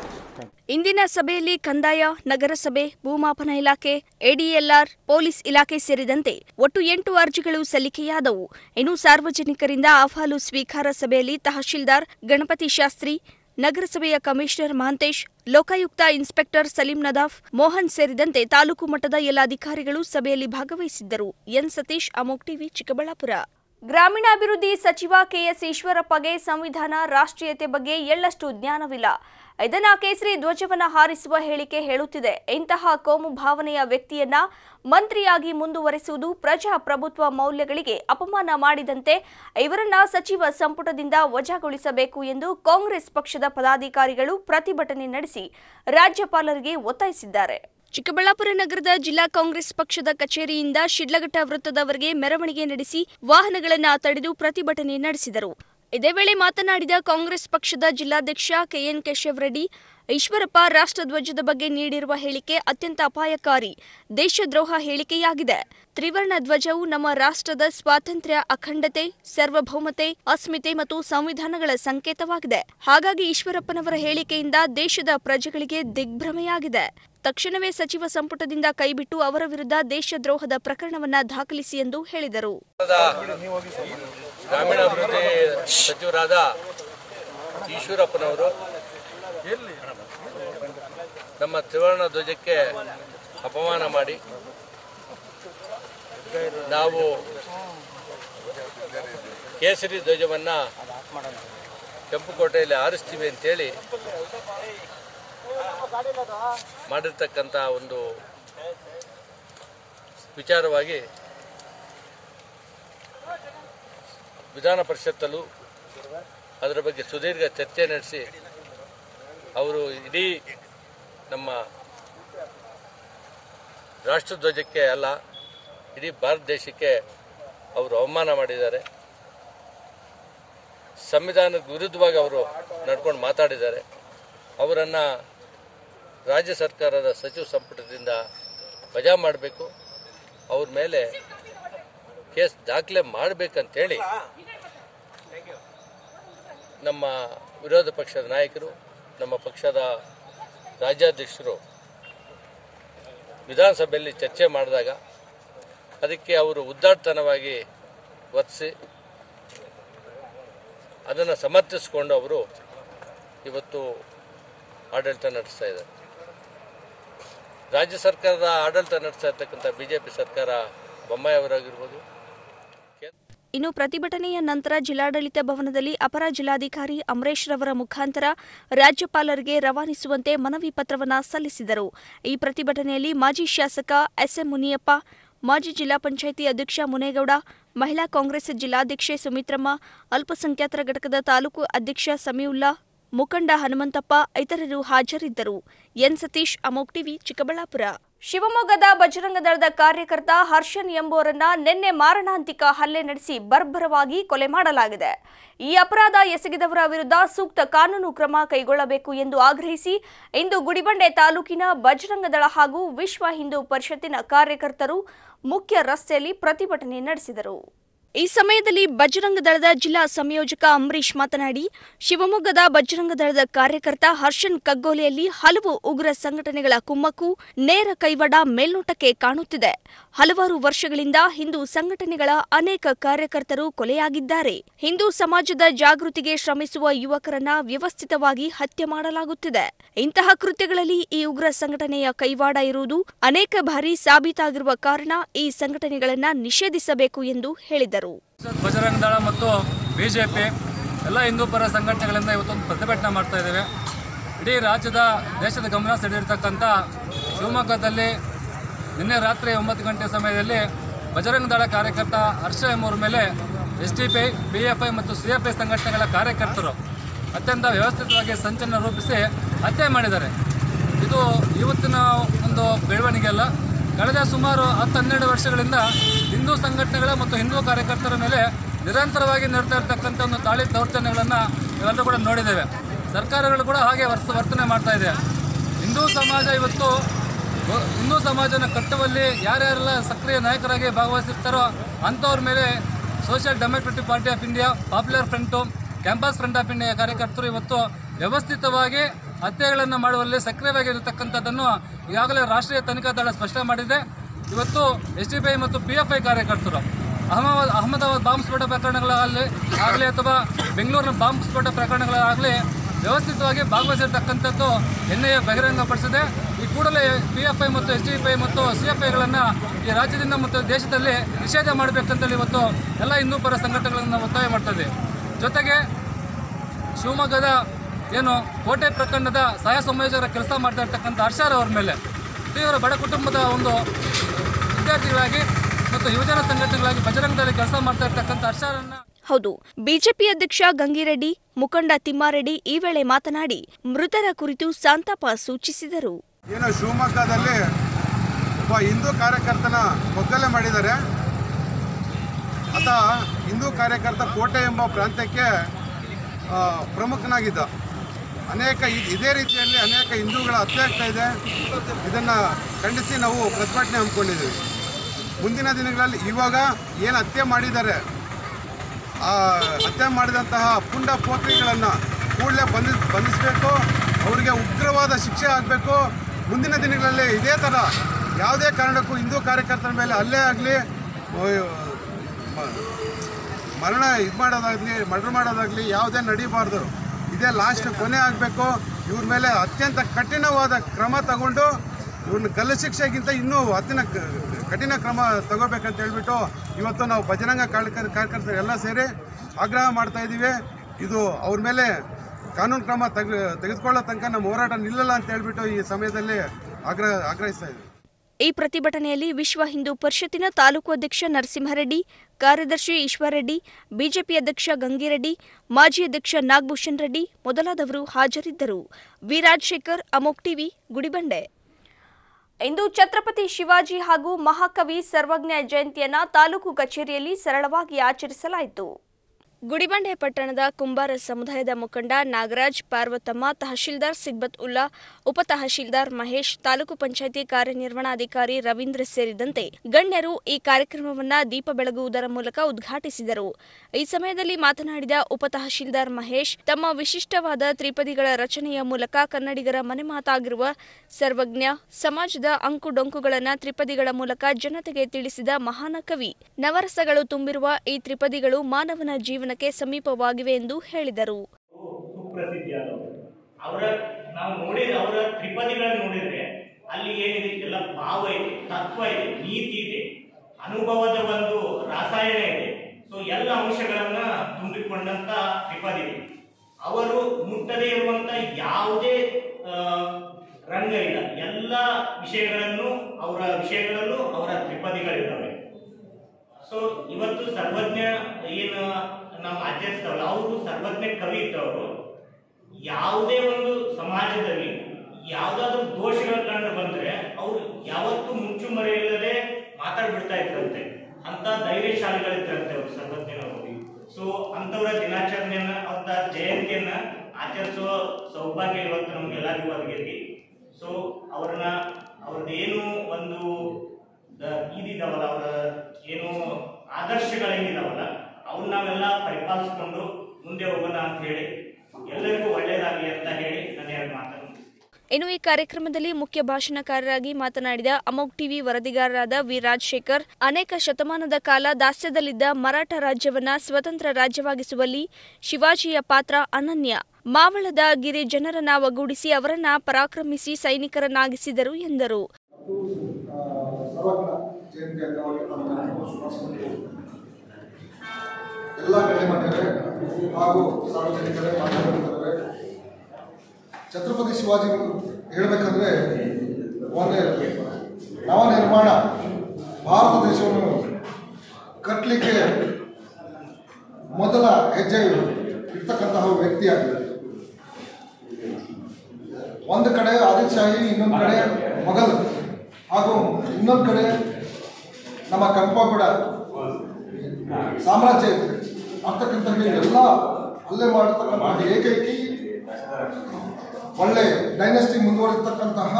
ಇಂದಿನ ಸಭೆಯಲ್ಲಿ ಕಂದಾಯ ನಗರಸಭೆ ಭೂಮಾಪನ ಇಲಾಖೆ ಎಡಿಎಲ್ಆರ್ ಪೊಲೀಸ್ ಇಲಾಖೆ ಸೇರಿದಂತೆ ಒಟ್ಟು ಎಂಟು ಅರ್ಜಿಗಳು ಸಲ್ಲಿಕೆಯಾದವು ಇನ್ನು ಸಾರ್ವಜನಿಕರಿಂದ ಅಹವಾಲು ಸ್ವೀಕಾರ ಸಭೆಯಲ್ಲಿ ತಹಶೀಲ್ದಾರ್ ಗಣಪತಿ ಶಾಸ್ತ್ರಿ ನಗರಸಭೆಯ ಕಮಿಷನರ್ ಮಹಂತೇಶ್ ಲೋಕಾಯುಕ್ತ ಇನ್ಸ್ಪೆಕ್ಟರ್ ಸಲೀಂ ನದಾಫ್ ಮೋಹನ್ ಸೇರಿದಂತೆ ತಾಲೂಕು ಮಟ್ಟದ ಎಲ್ಲ ಅಧಿಕಾರಿಗಳು ಸಭೆಯಲ್ಲಿ ಭಾಗವಹಿಸಿದ್ದರು ಎನ್ ಸತೀಶ್ ಅಮೋಕ್ ಟಿವಿ ಚಿಕ್ಕಬಳ್ಳಾಪುರ ಗ್ರಾಮೀಣಾಭಿವೃದ್ಧಿ ಸಚಿವ ಕೆಎಸ್ ಈಶ್ವರಪ್ಪಗೆ ಸಂವಿಧಾನ ರಾಷ್ಟ್ರೀಯತೆ ಬಗ್ಗೆ ಎಳ್ಳಷ್ಟು ಜ್ಞಾನವಿಲ್ಲ ಇದನ್ನ ಕೇಸರಿ ಧ್ವಜವನ್ನ ಹಾರಿಸುವ ಹೇಳಿಕೆ ಹೇಳುತ್ತಿದೆ ಇಂತಹ ಕೋಮು ಭಾವನೆಯ ವ್ಯಕ್ತಿಯನ್ನ ಮಂತ್ರಿಯಾಗಿ ಮುಂದುವರೆಸುವುದು ಪ್ರಜಾಪ್ರಭುತ್ವ ಮೌಲ್ಯಗಳಿಗೆ ಅಪಮಾನ ಮಾಡಿದಂತೆ ಇವರನ್ನ ಸಚಿವ ಸಂಪುಟದಿಂದ ವಜಾಗೊಳಿಸಬೇಕು ಎಂದು ಕಾಂಗ್ರೆಸ್ ಪಕ್ಷದ ಪದಾಧಿಕಾರಿಗಳು ಪ್ರತಿಭಟನೆ ನಡೆಸಿ ರಾಜ್ಯಪಾಲರಿಗೆ ಒತ್ತಾಯಿಸಿದ್ದಾರೆ ಚಿಕ್ಕಬಳ್ಳಾಪುರ ನಗರದ ಜಿಲ್ಲಾ ಕಾಂಗ್ರೆಸ್ ಪಕ್ಷದ ಕಚೇರಿಯಿಂದ ಶಿಡ್ಲಘಟ್ಟ ವೃತ್ತದವರೆಗೆ ಮೆರವಣಿಗೆ ನಡೆಸಿ ವಾಹನಗಳನ್ನು ತಡೆದು ಪ್ರತಿಭಟನೆ ನಡೆಸಿದರು ಇದೇ ವೇಳೆ ಮಾತನಾಡಿದ ಕಾಂಗ್ರೆಸ್ ಪಕ್ಷದ ಜಿಲ್ಲಾಧ್ಯಕ್ಷ ಕೆಎನ್ ಕೇಶವ್ ರೆಡ್ಡಿ ಈಶ್ವರಪ್ಪ ರಾಷ್ಟ್ರಧ್ವಜದ ಬಗ್ಗೆ ನೀಡಿರುವ ಹೇಳಿಕೆ ಅತ್ಯಂತ ಅಪಾಯಕಾರಿ ದೇಶದ್ರೋಹ ಹೇಳಿಕೆಯಾಗಿದೆ ತ್ರಿವರ್ಣ ಧ್ವಜವು ನಮ್ಮ ರಾಷ್ಟ್ರದ ಸ್ವಾತಂತ್ರ್ಯ ಅಖಂಡತೆ ಸಾರ್ವಭೌಮತೆ ಅಸ್ಮಿತೆ ಮತ್ತು ಸಂವಿಧಾನಗಳ ಸಂಕೇತವಾಗಿದೆ ಹಾಗಾಗಿ ಈಶ್ವರಪ್ಪನವರ ಹೇಳಿಕೆಯಿಂದ ದೇಶದ ಪ್ರಜೆಗಳಿಗೆ ದಿಗ್ಭ್ರಮೆಯಾಗಿದೆ ತಕ್ಷಣವೇ ಸಚಿವ ಸಂಪುಟದಿಂದ ಕೈಬಿಟ್ಟು ಅವರ ವಿರುದ್ಧ ದೇಶದ್ರೋಹದ ಪ್ರಕರಣವನ್ನ ದಾಖಲಿಸಿ ಎಂದು ಹೇಳಿದರು ಗ್ರಾಮೀಣಾಭಿವೃದ್ಧಿ ಸಚಿವರಾದ ಈಶ್ವರಪ್ಪನವರು ನಮ್ಮ ತ್ರಿವರ್ಣ ಧ್ವಜಕ್ಕೆ ಅಪಮಾನ ಮಾಡಿ ನಾವು ಕೇಸರಿ ಧ್ವಜವನ್ನು ಕೆಂಪುಕೋಟೆಯಲ್ಲಿ ಆರಿಸ್ತೀವಿ ಅಂತೇಳಿ ಮಾಡಿರ್ತಕ್ಕಂಥ ಒಂದು ವಿಚಾರವಾಗಿ ವಿಧಾನ ಪರಿಷತ್ತಲ್ಲೂ ಅದರ ಬಗ್ಗೆ ಸುದೀರ್ಘ ಚರ್ಚೆ ನಡೆಸಿ ಅವರು ಇಡೀ ನಮ್ಮ ರಾಷ್ಟ್ರಧ್ವಜಕ್ಕೆ ಅಲ್ಲ ಇಡೀ ಭಾರತ ದೇಶಕ್ಕೆ ಅವರು ಅವಮಾನ ಮಾಡಿದ್ದಾರೆ ಸಂವಿಧಾನದ ವಿರುದ್ಧವಾಗಿ ಅವರು ನಡ್ಕೊಂಡು ಮಾತಾಡಿದ್ದಾರೆ ಅವರನ್ನು ರಾಜ್ಯ ಸರ್ಕಾರದ ಸಚಿವ ಸಂಪುಟದಿಂದ ವಜಾ ಮಾಡಬೇಕು ಅವ್ರ ಮೇಲೆ ಕೇಸ್ ದಾಖಲೆ ಮಾಡಬೇಕಂತೇಳಿ ನಮ್ಮ ವಿರೋಧ ಪಕ್ಷದ ನಾಯಕರು ನಮ್ಮ ಪಕ್ಷದ ರಾಜ್ಯಾಧ್ಯಕ್ಷರು ವಿಧಾನಸಭೆಯಲ್ಲಿ ಚರ್ಚೆ ಮಾಡಿದಾಗ ಅದಕ್ಕೆ ಅವರು ಉದ್ದಾಟತನವಾಗಿ ವರ್ತಿಸಿ ಅದನ್ನು ಸಮರ್ಥಿಸಿಕೊಂಡು ಅವರು ಇವತ್ತು ಆಡಳಿತ ನಡೆಸ್ತಾ ಇದ್ದಾರೆ ರಾಜ್ಯ ಸರ್ಕಾರದ ಆಡಳಿತ ನಡೆಸ್ತಾ ಇರ್ತಕ್ಕಂಥ ಬಿ ಜೆ ಪಿ ಸರ್ಕಾರ ಬೊಮ್ಮಾಯಿ ಅವರಾಗಿರ್ಬೋದು ಇನ್ನು ಪ್ರತಿಭಟನೆಯ ನಂತರ ಜಿಲ್ಲಾಡಳಿತ ಭವನದಲ್ಲಿ ಅಪರ ಜಿಲ್ಲಾಧಿಕಾರಿ ಅಮರೇಶ್ ರವರ ಮುಖಾಂತರ ರಾಜ್ಯಪಾಲರಿಗೆ ರವಾನಿಸುವಂತೆ ಮನವಿ ಪತ್ರವನ್ನು ಸಲ್ಲಿಸಿದರು ಈ ಪ್ರತಿಭಟನೆಯಲ್ಲಿ ಮಾಜಿ ಶಾಸಕ ಎಸ್ಎಂ ಮುನಿಯಪ್ಪ ಮಾಜಿ ಜಿಲ್ಲಾ ಪಂಚಾಯಿತಿ ಅಧ್ಯಕ್ಷ ಮುನೇಗೌಡ ಮಹಿಳಾ ಕಾಂಗ್ರೆಸ್ ಜಿಲ್ಲಾಧ್ಯಕ್ಷೆ ಸುಮಿತ್ರಮ್ಮ ಅಲ್ಪಸಂಖ್ಯಾತರ ಘಟಕದ ತಾಲೂಕು ಅಧ್ಯಕ್ಷ ಸಮೀವುಲ್ಲಾ ಮುಖಂಡ ಹನುಮಂತಪ್ಪ ಇತರರು ಹಾಜರಿದ್ದರು ಎನ್ ಸತೀಶ್ ಅಮೋಕ್ ಟಿವಿ ಚಿಕ್ಕಬಳ್ಳಾಪುರ ಶಿವಮೊಗ್ಗದ ಬಜರಂಗ ದಳದ ಕಾರ್ಯಕರ್ತ ಹರ್ಷನ್ ಎಂಬುವರನ್ನ ನಿನ್ನೆ ಮಾರಣಾಂತಿಕ ಹಲ್ಲೆ ನಡೆಸಿ ಬರ್ಬರವಾಗಿ ಕೊಲೆ ಮಾಡಲಾಗಿದೆ ಈ ಅಪರಾಧ ಎಸಗಿದವರ ವಿರುದ್ಧ ಸೂಕ್ತ ಕಾನೂನು ಕ್ರಮ ಕೈಗೊಳ್ಳಬೇಕು ಎಂದು ಆಗ್ರಹಿಸಿ ಇಂದು ಗುಡಿಬಂಡೆ ತಾಲೂಕಿನ ಬಜರಂಗ ದಳ ಹಾಗೂ ವಿಶ್ವ ಹಿಂದೂ ಪರಿಷತ್ತಿನ ಕಾರ್ಯಕರ್ತರು ಮುಖ್ಯ ರಸ್ತೆಯಲ್ಲಿ ಪ್ರತಿಭಟನೆ ನಡೆಸಿದರು ಈ ಸಮಯದಲ್ಲಿ ಬಜರಂಗ ದಳದ ಜಿಲ್ಲಾ ಸಂಯೋಜಕ ಅಂಬರೀಶ್ ಮಾತನಾಡಿ ಶಿವಮೊಗ್ಗದ ಬಜರಂಗ ದಳದ ಕಾರ್ಯಕರ್ತ ಹರ್ಷನ್ ಕಗ್ಗೋಲೆಯಲ್ಲಿ ಹಲವು ಉಗ್ರ ಸಂಘಟನೆಗಳ ಕುಮ್ಮಕ್ಕು ನೇರ ಕೈವಾಡ ಮೇಲ್ನೋಟಕ್ಕೆ ಕಾಣುತ್ತಿದೆ ಹಲವಾರು ವರ್ಷಗಳಿಂದ ಹಿಂದೂ ಸಂಘಟನೆಗಳ ಅನೇಕ ಕಾರ್ಯಕರ್ತರು ಕೊಲೆಯಾಗಿದ್ದಾರೆ ಹಿಂದೂ ಸಮಾಜದ ಜಾಗೃತಿಗೆ ಶ್ರಮಿಸುವ ಯುವಕರನ್ನ ವ್ಯವಸ್ಥಿತವಾಗಿ ಹತ್ಯೆ ಮಾಡಲಾಗುತ್ತಿದೆ ಇಂತಹ ಕೃತ್ಯಗಳಲ್ಲಿ ಈ ಉಗ್ರ ಸಂಘಟನೆಯ ಕೈವಾಡ ಇರುವುದು ಅನೇಕ ಬಾರಿ ಸಾಬೀತಾಗಿರುವ ಕಾರಣ ಈ ಸಂಘಟನೆಗಳನ್ನ ನಿಷೇಧಿಸಬೇಕು ಎಂದು ಹೇಳಿದರು ಬಜರಂಗ ದಳ ಮತ್ತು ಬಿಜೆಪಿ ಎಲ್ಲ ಹಿಂದೂ ಪರ ಸಂಘಟನೆಗಳಿಂದ ಇವತ್ತೊಂದು ಪ್ರತಿಭಟನೆ ಮಾಡ್ತಾ ಇದ್ದೇವೆ ಇಡೀ ರಾಜ್ಯದ ದೇಶದ ಗಮನ ಸೆಳೆದಿರ್ತಕ್ಕಂಥ ಶಿವಮೊಗ್ಗದಲ್ಲಿ ನಿನ್ನೆ ರಾತ್ರಿ ಒಂಬತ್ತು ಗಂಟೆ ಸಮಯದಲ್ಲಿ ಬಜರಂಗ ದಳ ಕಾರ್ಯಕರ್ತ ಹರ್ಷ ಎಂಬುವರ ಮೇಲೆ S D P P F I ಮತ್ತು ಸಿ ಎಫ್ ಐ ಸಂಘಟನೆಗಳ ಕಾರ್ಯಕರ್ತರು ಅತ್ಯಂತ ವ್ಯವಸ್ಥಿತವಾಗಿ ಸಂಚಲನ ರೂಪಿಸಿ ಹತ್ಯೆ ಮಾಡಿದ್ದಾರೆ ಇದು ಇವತ್ತಿನ ಒಂದು ಬೆಳವಣಿಗೆ ಅಲ್ಲ ಕಳೆದ ಸುಮಾರು ಹತ್ತು ಹನ್ನೆರಡು ವರ್ಷಗಳಿಂದ ಹಿಂದೂ ಸಂಘಟನೆಗಳ ಮತ್ತು ಹಿಂದೂ ಕಾರ್ಯಕರ್ತರ ಮೇಲೆ ನಿರಂತರವಾಗಿ ನಡೀತಾ ಇರ್ತಕ್ಕಂಥ ಒಂದು ತಾಳಿ ದೌರ್ಜನ್ಯಗಳನ್ನು ಇವೆಲ್ಲರೂ ಕೂಡ ನೋಡಿದ್ದೇವೆ ಸರ್ಕಾರಗಳು ಕೂಡ ಹಾಗೆ ವರ್ತ ವರ್ತನೆ ಮಾಡ್ತಾ ಇದೆ ಹಿಂದೂ ಸಮಾಜ ಇವತ್ತು ಗೊ- ಹಿಂದೂ ಸಮಾಜನ ಕಟ್ಟುವಲ್ಲಿ ಯಾರ್ಯಾರೆಲ್ಲ ಸಕ್ರಿಯ ನಾಯಕರಾಗಿ ಭಾಗವಹಿಸಿರ್ತಾರೋ ಅಂಥವ್ರ ಮೇಲೆ social democratic party of India popular front campus front of India ಕಾರ್ಯಕರ್ತರು ಇವತ್ತು ವ್ಯವಸ್ಥಿತವಾಗಿ ಹತ್ಯೆಗಳನ್ನು ಮಾಡುವಲ್ಲಿ ಸಕ್ರಿಯವಾಗಿ ಇರತಕ್ಕಂಥದ್ದನ್ನು ಈಗಾಗಲೇ ರಾಷ್ಟ್ರೀಯ ತನಿಖಾ ದಳ ಸ್ಪಷ್ಟ ಮಾಡಿದೆ ಇವತ್ತು ಎಸ್ ಡಿ ಪಿ ಐ ಮತ್ತು ಪಿ ಎಫ್ ಐ ಕಾರ್ಯಕರ್ತರು ಅಹಮದಾಬಾದ್ ಅಹಮದಾಬಾದ್ ಬಾಂಬ್ ಸ್ಫೋಟ ಪ್ರಕರಣಗಳಾಗಲಿ ಆಗಲಿ ಅಥವಾ ಬೆಂಗಳೂರಿನ ಬಾಂಬ್ ಸ್ಫೋಟ ಪ್ರಕರಣಗಳಾಗಲಿ ವ್ಯವಸ್ಥಿತವಾಗಿ ಭಾಗವಹಿಸಿರ್ತಕ್ಕಂಥದ್ದು ಎನ್ ಐ ಎ ಬಹಿರಂಗಪಡಿಸಿದೆ ಈ ಕೂಡಲೇ ಪಿ ಎಫ್ ಐ ಮತ್ತು ಎಸ್ ಡಿ ಪಿ ಐ ಮತ್ತು ಸಿ ಎಫ್ ಐಗಳನ್ನು ಈ ರಾಜ್ಯದಿಂದ ಮತ್ತು ದೇಶದಲ್ಲಿ ನಿಷೇಧ ಮಾಡಬೇಕಂತೇಳಿ ಇವತ್ತು ಎಲ್ಲ ಹಿಂದೂ ಪರ ಸಂಘಟನೆಗಳನ್ನು ಒತ್ತಾಯ ಮಾಡ್ತದೆ ಜೊತೆಗೆ ಶಿವಮೊಗ್ಗದ ಏನು ಕೋಟೆ ಪ್ರಕರಣದ ಸಹಾಯ ಸಂಯೋಜಕರ ಕೆಲಸ ಮಾಡ್ತಾ ಇರ್ತಕ್ಕಂಥ ಹರ್ಷಾರ್ ಅವ್ರ ಮೇಲೆ ತೀವ್ರ ಬಡ ಕುಟುಂಬದ ಒಂದು ವಿದ್ಯಾರ್ಥಿಗಳಾಗಿ ಮತ್ತು ಯುವಜನ ಸಂಘಟನೆಗಳಾಗಿ ಬಜರಂಗದಲ್ಲಿ ಕೆಲಸ ಮಾಡ್ತಾ ಇರ್ತಕ್ಕಂಥ ಹರ್ಷಾರನ್ನ ಹೌದು ಬಿಜೆಪಿ ಅಧ್ಯಕ್ಷ ಗಂಗಿರೆಡ್ಡಿ ಮುಖಂಡ ತಿಮ್ಮಾರೆಡ್ಡಿ ಈ ವೇಳೆ ಮಾತನಾಡಿ ಮೃತರ ಕುರಿತು ಸಂತಾಪ ಸೂಚಿಸಿದರು ಏನು ಶಿವಮೊಗ್ಗದಲ್ಲಿ ಒಬ್ಬ ಹಿಂದೂ ಕಾರ್ಯಕರ್ತನ ಮೊಗ್ಗಲೆ ಮಾಡಿದ್ದಾರೆ ಆತ ಹಿಂದೂ ಕಾರ್ಯಕರ್ತ ಕೋಟೆ ಎಂಬ ಪ್ರಾಂತ್ಯಕ್ಕೆ ಆ, ಪ್ರಮುಖನಾಗಿದ್ದ ಅನೇಕ ಇ- ಇದೇ ರೀತಿಯಲ್ಲಿ ಅನೇಕ ಹಿಂದೂಗಳ ಹತ್ಯೆ ಆಗ್ತಾ ಇದೆ ಇದನ್ನು ಖಂಡಿಸಿ ನಾವು ಪ್ರತಿಭಟನೆ ಹಮ್ಮಿಕೊಂಡಿದ್ದೀವಿ ಮುಂದಿನ ದಿನಗಳಲ್ಲಿ ಇವಾಗ ಏನು ಹತ್ಯೆ ಮಾಡಿದ್ದಾರೆ ಆ ಹತ್ಯೆ ಮಾಡಿದಂತಹ ಪುಂಡ ಪೋತ್ರಿಗಳನ್ನು ಕೂಡಲೇ ಬಂಧಿ ಬಂಧಿಸಬೇಕು ಅವರಿಗೆ ಉಗ್ರವಾದ ಶಿಕ್ಷೆ ಆಗಬೇಕು ಮುಂದಿನ ದಿನಗಳಲ್ಲಿ ಇದೇ ಥರ ಯಾವುದೇ ಕಾರಣಕ್ಕೂ ಹಿಂದೂ ಕಾರ್ಯಕರ್ತರ ಮೇಲೆ ಹಲ್ಲೆ ಆಗಲಿ ಮರಣ ಇದು ಮಾಡೋದಾಗಲಿ ಮರ್ಡರ್ ಮಾಡೋದಾಗಲಿ ಯಾವುದೇ ನಡೀಬಾರ್ದು ಇದೇ ಲಾಸ್ಟ್ ಕೊನೆ ಆಗಬೇಕು ಇವ್ರ ಮೇಲೆ ಅತ್ಯಂತ ಕಠಿಣವಾದ ಕ್ರಮ ತಗೊಂಡು ಇವ್ರನ್ನ ಗಲ್ಲು ಶಿಕ್ಷೆಗಿಂತ ಇನ್ನೂ ಅತ್ತಿನ ಕ- ಕಠಿಣ ಕ್ರಮ ತಗೋಬೇಕಂತ ಹೇಳ್ಬಿಟ್ಟು ಇವತ್ತು ನಾವು ಬಜರಂಗ ಕಾರ್ಯಕರ್ ಕಾರ್ಯಕರ್ತರು ಎಲ್ಲ ಸೇರಿ ಆಗ್ರಹ ಮಾಡ್ತಾ ಇದ್ದೀವಿ ಇದು ಅವ್ರ ಮೇಲೆ ಕಾನೂನು ಕ್ರಮ ತೆಗೆ ತೆಗೆದುಕೊಳ್ಳೋ ತನಕ ನಮ್ಮ ಹೋರಾಟ ನಿಲ್ಲಲ್ಲ ಅಂತ ಹೇಳ್ಬಿಟ್ಟು ಈ ಸಮಯದಲ್ಲಿ ಆಗ್ರಹ ಆಗ್ರಹಿಸ್ತಾ ಇದ್ದೀವಿ ಈ ಪ್ರತಿಭಟನೆಯಲ್ಲಿ ವಿಶ್ವ ಹಿಂದೂ ಪರಿಷತ್ತಿನ ತಾಲೂಕು ಅಧ್ಯಕ್ಷ ನರಸಿಂಹರೆಡ್ಡಿ ಕಾರ್ಯದರ್ಶಿ ಈಶ್ವರರೆಡ್ಡಿ ಬಿಜೆಪಿ ಅಧ್ಯಕ್ಷ ಗಂಗಿರೆಡ್ಡಿ ಮಾಜಿ ಅಧ್ಯಕ್ಷ ನಾಗಭೂಷಣ್ ರೆಡ್ಡಿ ಮೊದಲಾದವರು ಹಾಜರಿದ್ದರು ವಿರಾಜಶೇಖರ್ ಅಮೋಕ್ ಟಿವಿ ಗುಡಿಬಂಡೆ ಇಂದು ಛತ್ರಪತಿ ಶಿವಾಜಿ ಹಾಗೂ ಮಹಾಕವಿ ಸರ್ವಜ್ಞ ಜಯಂತಿಯನ್ನ ತಾಲೂಕು ಕಚೇರಿಯಲ್ಲಿ ಸರಳವಾಗಿ ಆಚರಿಸಲಾಯಿತು ಗುಡಿಬಂಡೆ ಪಟ್ಟಣದ ಕುಂಬಾರ ಸಮುದಾಯದ ಮುಖಂಡ ನಾಗರಾಜ್ ಪಾರ್ವತಮ್ಮ ತಹಶೀಲ್ದಾರ್ ಸಿಗ್ಬತ್ ಉಲ್ಲಾ ಉಪ ತಹಶೀಲ್ದಾರ್ ಮಹೇಶ್ ತಾಲೂಕು ಪಂಚಾಯಿತಿ ಕಾರ್ಯನಿರ್ವಹಣಾಧಿಕಾರಿ ರವೀಂದ್ರ ಸೇರಿದಂತೆ ಗಣ್ಯರು ಈ ಕಾರ್ಯಕ್ರಮವನ್ನ ದೀಪ ಬೆಳಗುವುದರ ಮೂಲಕ ಉದ್ಘಾಟಿಸಿದರು ಈ ಸಮಯದಲ್ಲಿ ಮಾತನಾಡಿದ ಉಪ ತಹಶೀಲ್ದಾರ್ ಮಹೇಶ್ ತಮ್ಮ ವಿಶಿಷ್ಟವಾದ ತ್ರಿಪದಿಗಳ ರಚನೆಯ ಮೂಲಕ ಕನ್ನಡಿಗರ ಮನೆಮಾತಾಗಿರುವ ಸರ್ವಜ್ಞ ಸಮಾಜದ ಅಂಕು ಡೊಂಕುಗಳನ್ನ ತ್ರಿಪದಿಗಳ ಮೂಲಕ ಜನತೆಗೆ ತಿಳಿಸಿದ ಮಹಾನ ಕವಿ ನವರಸಗಳು ತುಂಬಿರುವ ಈ ತ್ರಿಪದಿಗಳು ಮಾನವನ ಜೀವನಕ್ಕೆ ಸಮೀಪವಾಗಿವೆ ಎಂದು ಹೇಳಿದರು ಸುಪ್ರಸಿದ್ಧಿಯಾದವರು ಅವರ ನಾವು ನೋಡಿದ್ರೆ ಅವರ ತ್ರಿಪದಿಗಳನ್ನು ನೋಡಿದ್ರೆ ಅಲ್ಲಿ ಏನಿದೆ ಎಲ್ಲ ಭಾವ ಇದೆ ತತ್ವ ಇದೆ ನೀತಿ ಇದೆ ಅನುಭವದ ಒಂದು ರಾಸಾಯನ ಇದೆ ಸೊ ಎಲ್ಲ ಅಂಶಗಳನ್ನ ತುಂಬಿಕೊಂಡಂತ ತ್ರಿಪದಿ ಇದೆ ಅವರು ಮುಟ್ಟದೇ ಇರುವಂತ ಯಾವುದೇ ಆ, ರಂಗ ಇಲ್ಲ ಎಲ್ಲ ವಿಷಯಗಳನ್ನು ಅವರ ವಿಷಯಗಳಲ್ಲೂ ಅವರ ತ್ರಿಪದಿಗಳಿದ್ದಾವೆ ಸೊ ಇವತ್ತು ಸರ್ವಜ್ಞ ಏನು ನಾವು ಆಚರಿಸ್ತಾವಲ್ಲ ಅವರು ಸರ್ವಜ್ಞ ಕವಿ ಇದ್ದವರು ಯಾವುದೇ ಒಂದು ಸಮಾಜದಲ್ಲಿ ಯಾವ್ದಾದ್ರು ದೋಷಗಳು ಕಂಡು ಬಂದ್ರೆ ಅವ್ರು ಯಾವತ್ತೂ ಮುಚ್ಚು ಮರೆಯಿಲ್ಲದೆ ಮಾತಾಡ್ಬಿಡ್ತಾ ಇದ್ರಂತೆ ಅಂತ ಧೈರ್ಯಶಾಲಿಗಳಿದ್ರಂತೆ ಅವರು ಸರ್ವಜ್ಞನವರು ಸೊ ಅಂತವರ ದಿನಾಚರಣೆಯನ್ನ ಅಂತ ಜಯಂತಿಯನ್ನ ಆಚರಿಸುವ ಸೌಭಾಗ್ಯ ಇವತ್ತು ನಮ್ಗೆಲ್ಲರಿಗೂ ಒದಗೈತಿ ಸೊ ಅವ್ರನ್ನ ಅವ್ರದ್ದೇನು ಒಂದು ದ- ಇದಿದಾವಲ್ಲ ಅವರ ಏನು ಆದರ್ಶಗಳೇನಿದಾವಲ್ಲ ಅವನ್ನ ನಾವೆಲ್ಲ ಪರಿಪಾಲಿಸ್ಕೊಂಡು ಮುಂದೆ ಹೋಗೋಣ ಅಂತ ಹೇಳಿ ಎಲ್ಲರಿಗೂ ಒಳ್ಳೇದಾಗ್ಲಿ ಅಂತ ಹೇಳಿ ನಾನು ಎರಡು ಮಾತನ್ನು ಇನ್ನು ಈ ಕಾರ್ಯಕ್ರಮದಲ್ಲಿ ಮುಖ್ಯ ಭಾಷಣಕಾರರಾಗಿ ಮಾತನಾಡಿದ ಅಮೋಕ್ ಟಿವಿ ವರದಿಗಾರರಾದ ವಿ ರಾಜಶೇಖರ್ ಅನೇಕ ಶತಮಾನದ ಕಾಲ ದಾಸ್ಯದಲ್ಲಿದ್ದ ಮರಾಠ ರಾಜ್ಯವನ್ನ ಸ್ವತಂತ್ರ ರಾಜ್ಯವಾಗಿಸುವಲ್ಲಿ ಶಿವಾಜಿಯ ಪಾತ್ರ ಅನನ್ಯ ಮಾವಳದ ಗಿರಿ ಜನರನ್ನ ಒಗ್ಗೂಡಿಸಿ ಅವರನ್ನ ಪರಾಕ್ರಮಿಸಿ ಸೈನಿಕರನ್ನಾಗಿಸಿದರು ಎಂದರು ಸರ್ವಜ್ಞ ಜಯಂತಿ ಅಂಗವಾಗಿ ತಮ್ಮ ಶುಭಾಶಯ ಎಲ್ಲ ಗಣ್ಯಮಾನ್ಯರೇ ಹಾಗೂ ಸಾರ್ವಜನಿಕರೇ ಮಾಧ್ಯಮದವರೇ ಛತ್ರಪತಿ ಶಿವಾಜಿ ಹೇಳಬೇಕಂದ್ರೆ ಒಂದೇ ನವನಿರ್ಮಾಣ ಭಾರತ ದೇಶವನ್ನು ಕಟ್ಟಲಿಕ್ಕೆ ಮೊದಲ ಹೆಜ್ಜೆ ಇರ್ತಕ್ಕಂತಹ ವ್ಯಕ್ತಿಯಾಗಿದೆ ಒಂದು ಕಡೆ ಆದಿತ್ಯಶಾಹಿ ಇನ್ನೊಂದು ಕಡೆ ಮೊಘಲ್ ಹಾಗೂ ಇನ್ನೊಂದು ಕಡೆ ನಮ್ಮ ಕಂಪಾಗುಡ ಸಾಮ್ರಾಜ್ಯ ಇದೆ ಅಂತಕ್ಕಂಥ ಎಲ್ಲ ಅಲ್ಲೇ ಮಾಡತಕ್ಕಂತಹ ಏಕೈಕಿ ಒಳ್ಳೆ ಡೈನೆಸ್ಟಿ ಮುಂದುವರಿತಕ್ಕಂತಹ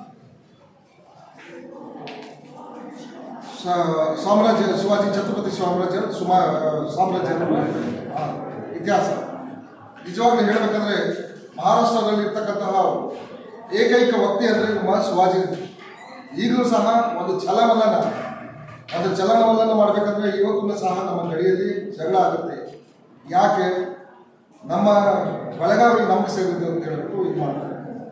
ಸ- ಸಾಮ್ರಾಜ್ಯ ಶಿವಾಜಿ ಛತ್ರಪತಿ ಸಾಮ್ರಾಜ್ಯ ಸುಮಾ ಸಾಮ್ರಾಜ್ಯ ಆ, ಇತಿಹಾಸ ನಿಜವಾಗ್ಲೂ ಹೇಳಬೇಕಂದ್ರೆ ಮಹಾರಾಷ್ಟ್ರದಲ್ಲಿ ಇರ್ತಕ್ಕಂತಹ ಏಕೈಕ ವ್ಯಕ್ತಿ ಅಂದರೆ ನಮ್ಮ ಶಿವಾಜಿ ಈಗಲೂ ಸಹ ಒಂದು ಛಲವಲ್ಲನ ಒಂದು ಚಲನವಲನ ಮಾಡಬೇಕಂದ್ರೆ ಇವತ್ತೂ ಸಹ ನಮ್ಮ ಗಡಿಯಲ್ಲಿ ಜಗಳ ಆಗುತ್ತೆ ಯಾಕೆ ನಮ್ಮ ಬೆಳಗಾವಿ ನಮಗೆ ಸೇರಿದ್ದು ಅಂತ ಹೇಳ್ಬಿಟ್ಟು ಇದು ಮಾಡ್ತಾರೆ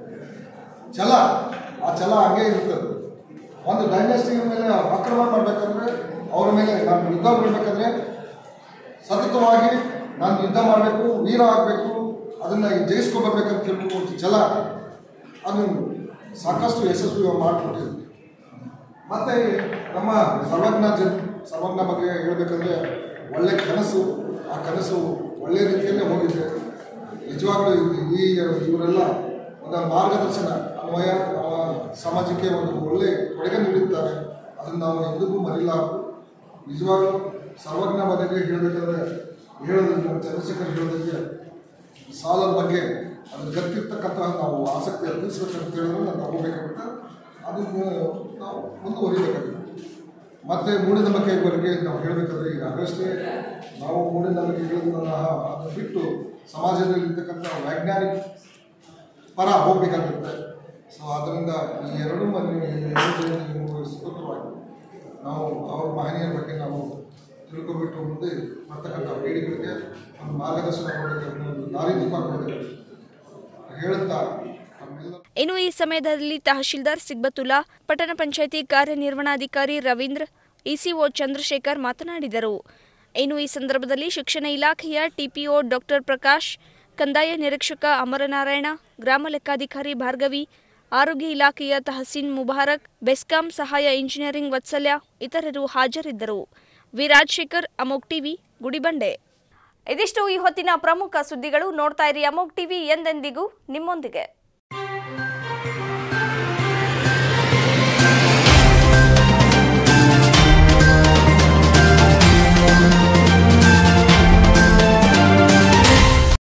ಛಲ ಆ ಛಲ ಹಂಗೆ ಇರ್ತದೆ ಒಂದು ಡೈನೆಸ್ಟಿ ಮೇಲೆ ಆಕ್ರಮಣ ಮಾಡಬೇಕಂದ್ರೆ ಅವ್ರ ಮೇಲೆ ನಾನು ಯುದ್ಧ ಮಾಡಬೇಕಂದ್ರೆ ಸತತವಾಗಿ ನಾನು ಯುದ್ಧ ಮಾಡಬೇಕು ವೀರ ಆಗಬೇಕು ಅದನ್ನು ಜಯಿಸ್ಕೊಬರ್ಬೇಕಂತ ಹೇಳ್ಬಿಟ್ಟು ಒಂದು ಛಲ ಅದು ಸಾಕಷ್ಟು ಯಶಸ್ವಿ ಮಾಡಿಕೊಟ್ಟಿದೆ ಮತ್ತು ನಮ್ಮ ಸರ್ವಜ್ಞ ಜ ಸರ್ವಜ್ಞ ಬಗ್ಗೆ ಹೇಳಬೇಕಂದ್ರೆ ಒಳ್ಳೆ ಕನಸು ಆ ಕನಸು ಒಳ್ಳೆ ರೀತಿಯಲ್ಲೇ ಹೋಗಿದೆ ನಿಜವಾಗ್ಲೂ ಈ- ಈ ಇವರೆಲ್ಲ ಒಂದು ಮಾರ್ಗದರ್ಶನ ಅನ್ವಯ ನಮ್ಮ ಸಮಾಜಕ್ಕೆ ಒಂದು ಒಳ್ಳೆ ಕೊಡುಗೆ ನೀಡಿದ್ದಾರೆ ಅದನ್ನು ನಾವು ಎಂದಿಗೂ ಮರಿಲಾರದು ನಿಜವಾಗ್ಲೂ ಸರ್ವಜ್ಞ ಬಗ್ಗೆ ಹೇಳಬೇಕಂದ್ರೆ ಹೇಳೋದಕ್ಕೆ ನಮ್ಮ ಚಂದ್ರಶೇಖರ್ ಹೇಳೋದಕ್ಕೆ ಸಾಲದ ಬಗ್ಗೆ ಅದ್ರ ಗತ್ತಿರ್ತಕ್ಕಂತಹ ನಾವು ಆಸಕ್ತಿ ಅರ್ಪಿಸ್ಬೇಕಂತ ಹೇಳಿದ್ರೆ ನಾವು ತಗೋಬೇಕಾಗುತ್ತೆ ಅದನ್ನು ನಾವು ಮುಂದುವರಿಬೇಕಾಗುತ್ತೆ ಮತ್ತು ಮೂಢನಂಬಿಕೆ ಬಗ್ಗೆ ನಾವು ಹೇಳಬೇಕಾದ್ರೆ ಈಗ ಆಗಷ್ಟೇ ನಾವು ಮೂಢನಂಬಿಕೆಗಳನ್ನ ಅದನ್ನು ಬಿಟ್ಟು ಸಮಾಜದಲ್ಲಿ ಇರ್ತಕ್ಕಂಥ ವೈಜ್ಞಾನಿಕ ಪರ ಹೋಗಬೇಕಾಗುತ್ತೆ ಸೊ ಅದರಿಂದ ಈ ಎರಡು ಮನೆ ಸ್ವತಂತ್ರವಾಗಿ ನಾವು ಅವ್ರ ಮಹನೀಯರ ಬಗ್ಗೆ ನಾವು ತಿಳ್ಕೊಬಿಟ್ಟು ಮುಂದೆ ಬರ್ತಕ್ಕಂಥ ಪೀಳಿಗೆಗಳಿಗೆ ಒಂದು ಮಾರ್ಗದರ್ಶನ ಕೊಡಬೇಕು ಒಂದು ದಾರಿ ದೀಪ ಕೊಡಬೇಕು ಹೇಳುತ್ತಾ ನಮ್ಮೆಲ್ಲ ಇನ್ನು ಈ ಸಮಯದಲ್ಲಿ ತಹಶೀಲ್ದಾರ್ ಸಿಗ್ಬತುಲ್ಲಾ ಪಟ್ಟಣ ಪಂಚಾಯಿತಿ ಕಾರ್ಯನಿರ್ವಹಣಾಧಿಕಾರಿ ರವೀಂದ್ರ ಇಸಿಒ ಚಂದ್ರಶೇಖರ್ ಮಾತನಾಡಿದರು ಇನ್ನು ಈ ಸಂದರ್ಭದಲ್ಲಿ ಶಿಕ್ಷಣ ಇಲಾಖೆಯ ಟಿಪಿಒ ಡಾಕ್ಟರ್ ಪ್ರಕಾಶ್ ಕಂದಾಯ ನಿರೀಕ್ಷಕ ಅಮರನಾರಾಯಣ ಗ್ರಾಮ ಲೆಕ್ಕಾಧಿಕಾರಿ ಭಾರ್ಗವಿ ಆರೋಗ್ಯ ಇಲಾಖೆಯ ತಹಸೀನ್ ಮುಬಾರಕ್ ಬೆಸ್ಕಾಂ ಸಹಾಯ ಇಂಜಿನಿಯರಿಂಗ್ ವತ್ಸಲ್ಯ ಇತರರು ಹಾಜರಿದ್ದರು ವಿ ರಾಜಶೇಖರ್ ಅಮೋಕ್ ಟಿವಿ ಗುಡಿಬಂಡೆ ಇದಿಷ್ಟು ಈ ಹೊತ್ತಿನ ಪ್ರಮುಖ ಸುದ್ದಿಗಳು ನೋಡ್ತಾ ಇರಿ ಅಮೋಕ್ ಟಿವಿ ಎಂದೆಂದಿಗೂ ನಿಮ್ಮೊಂದಿಗೆ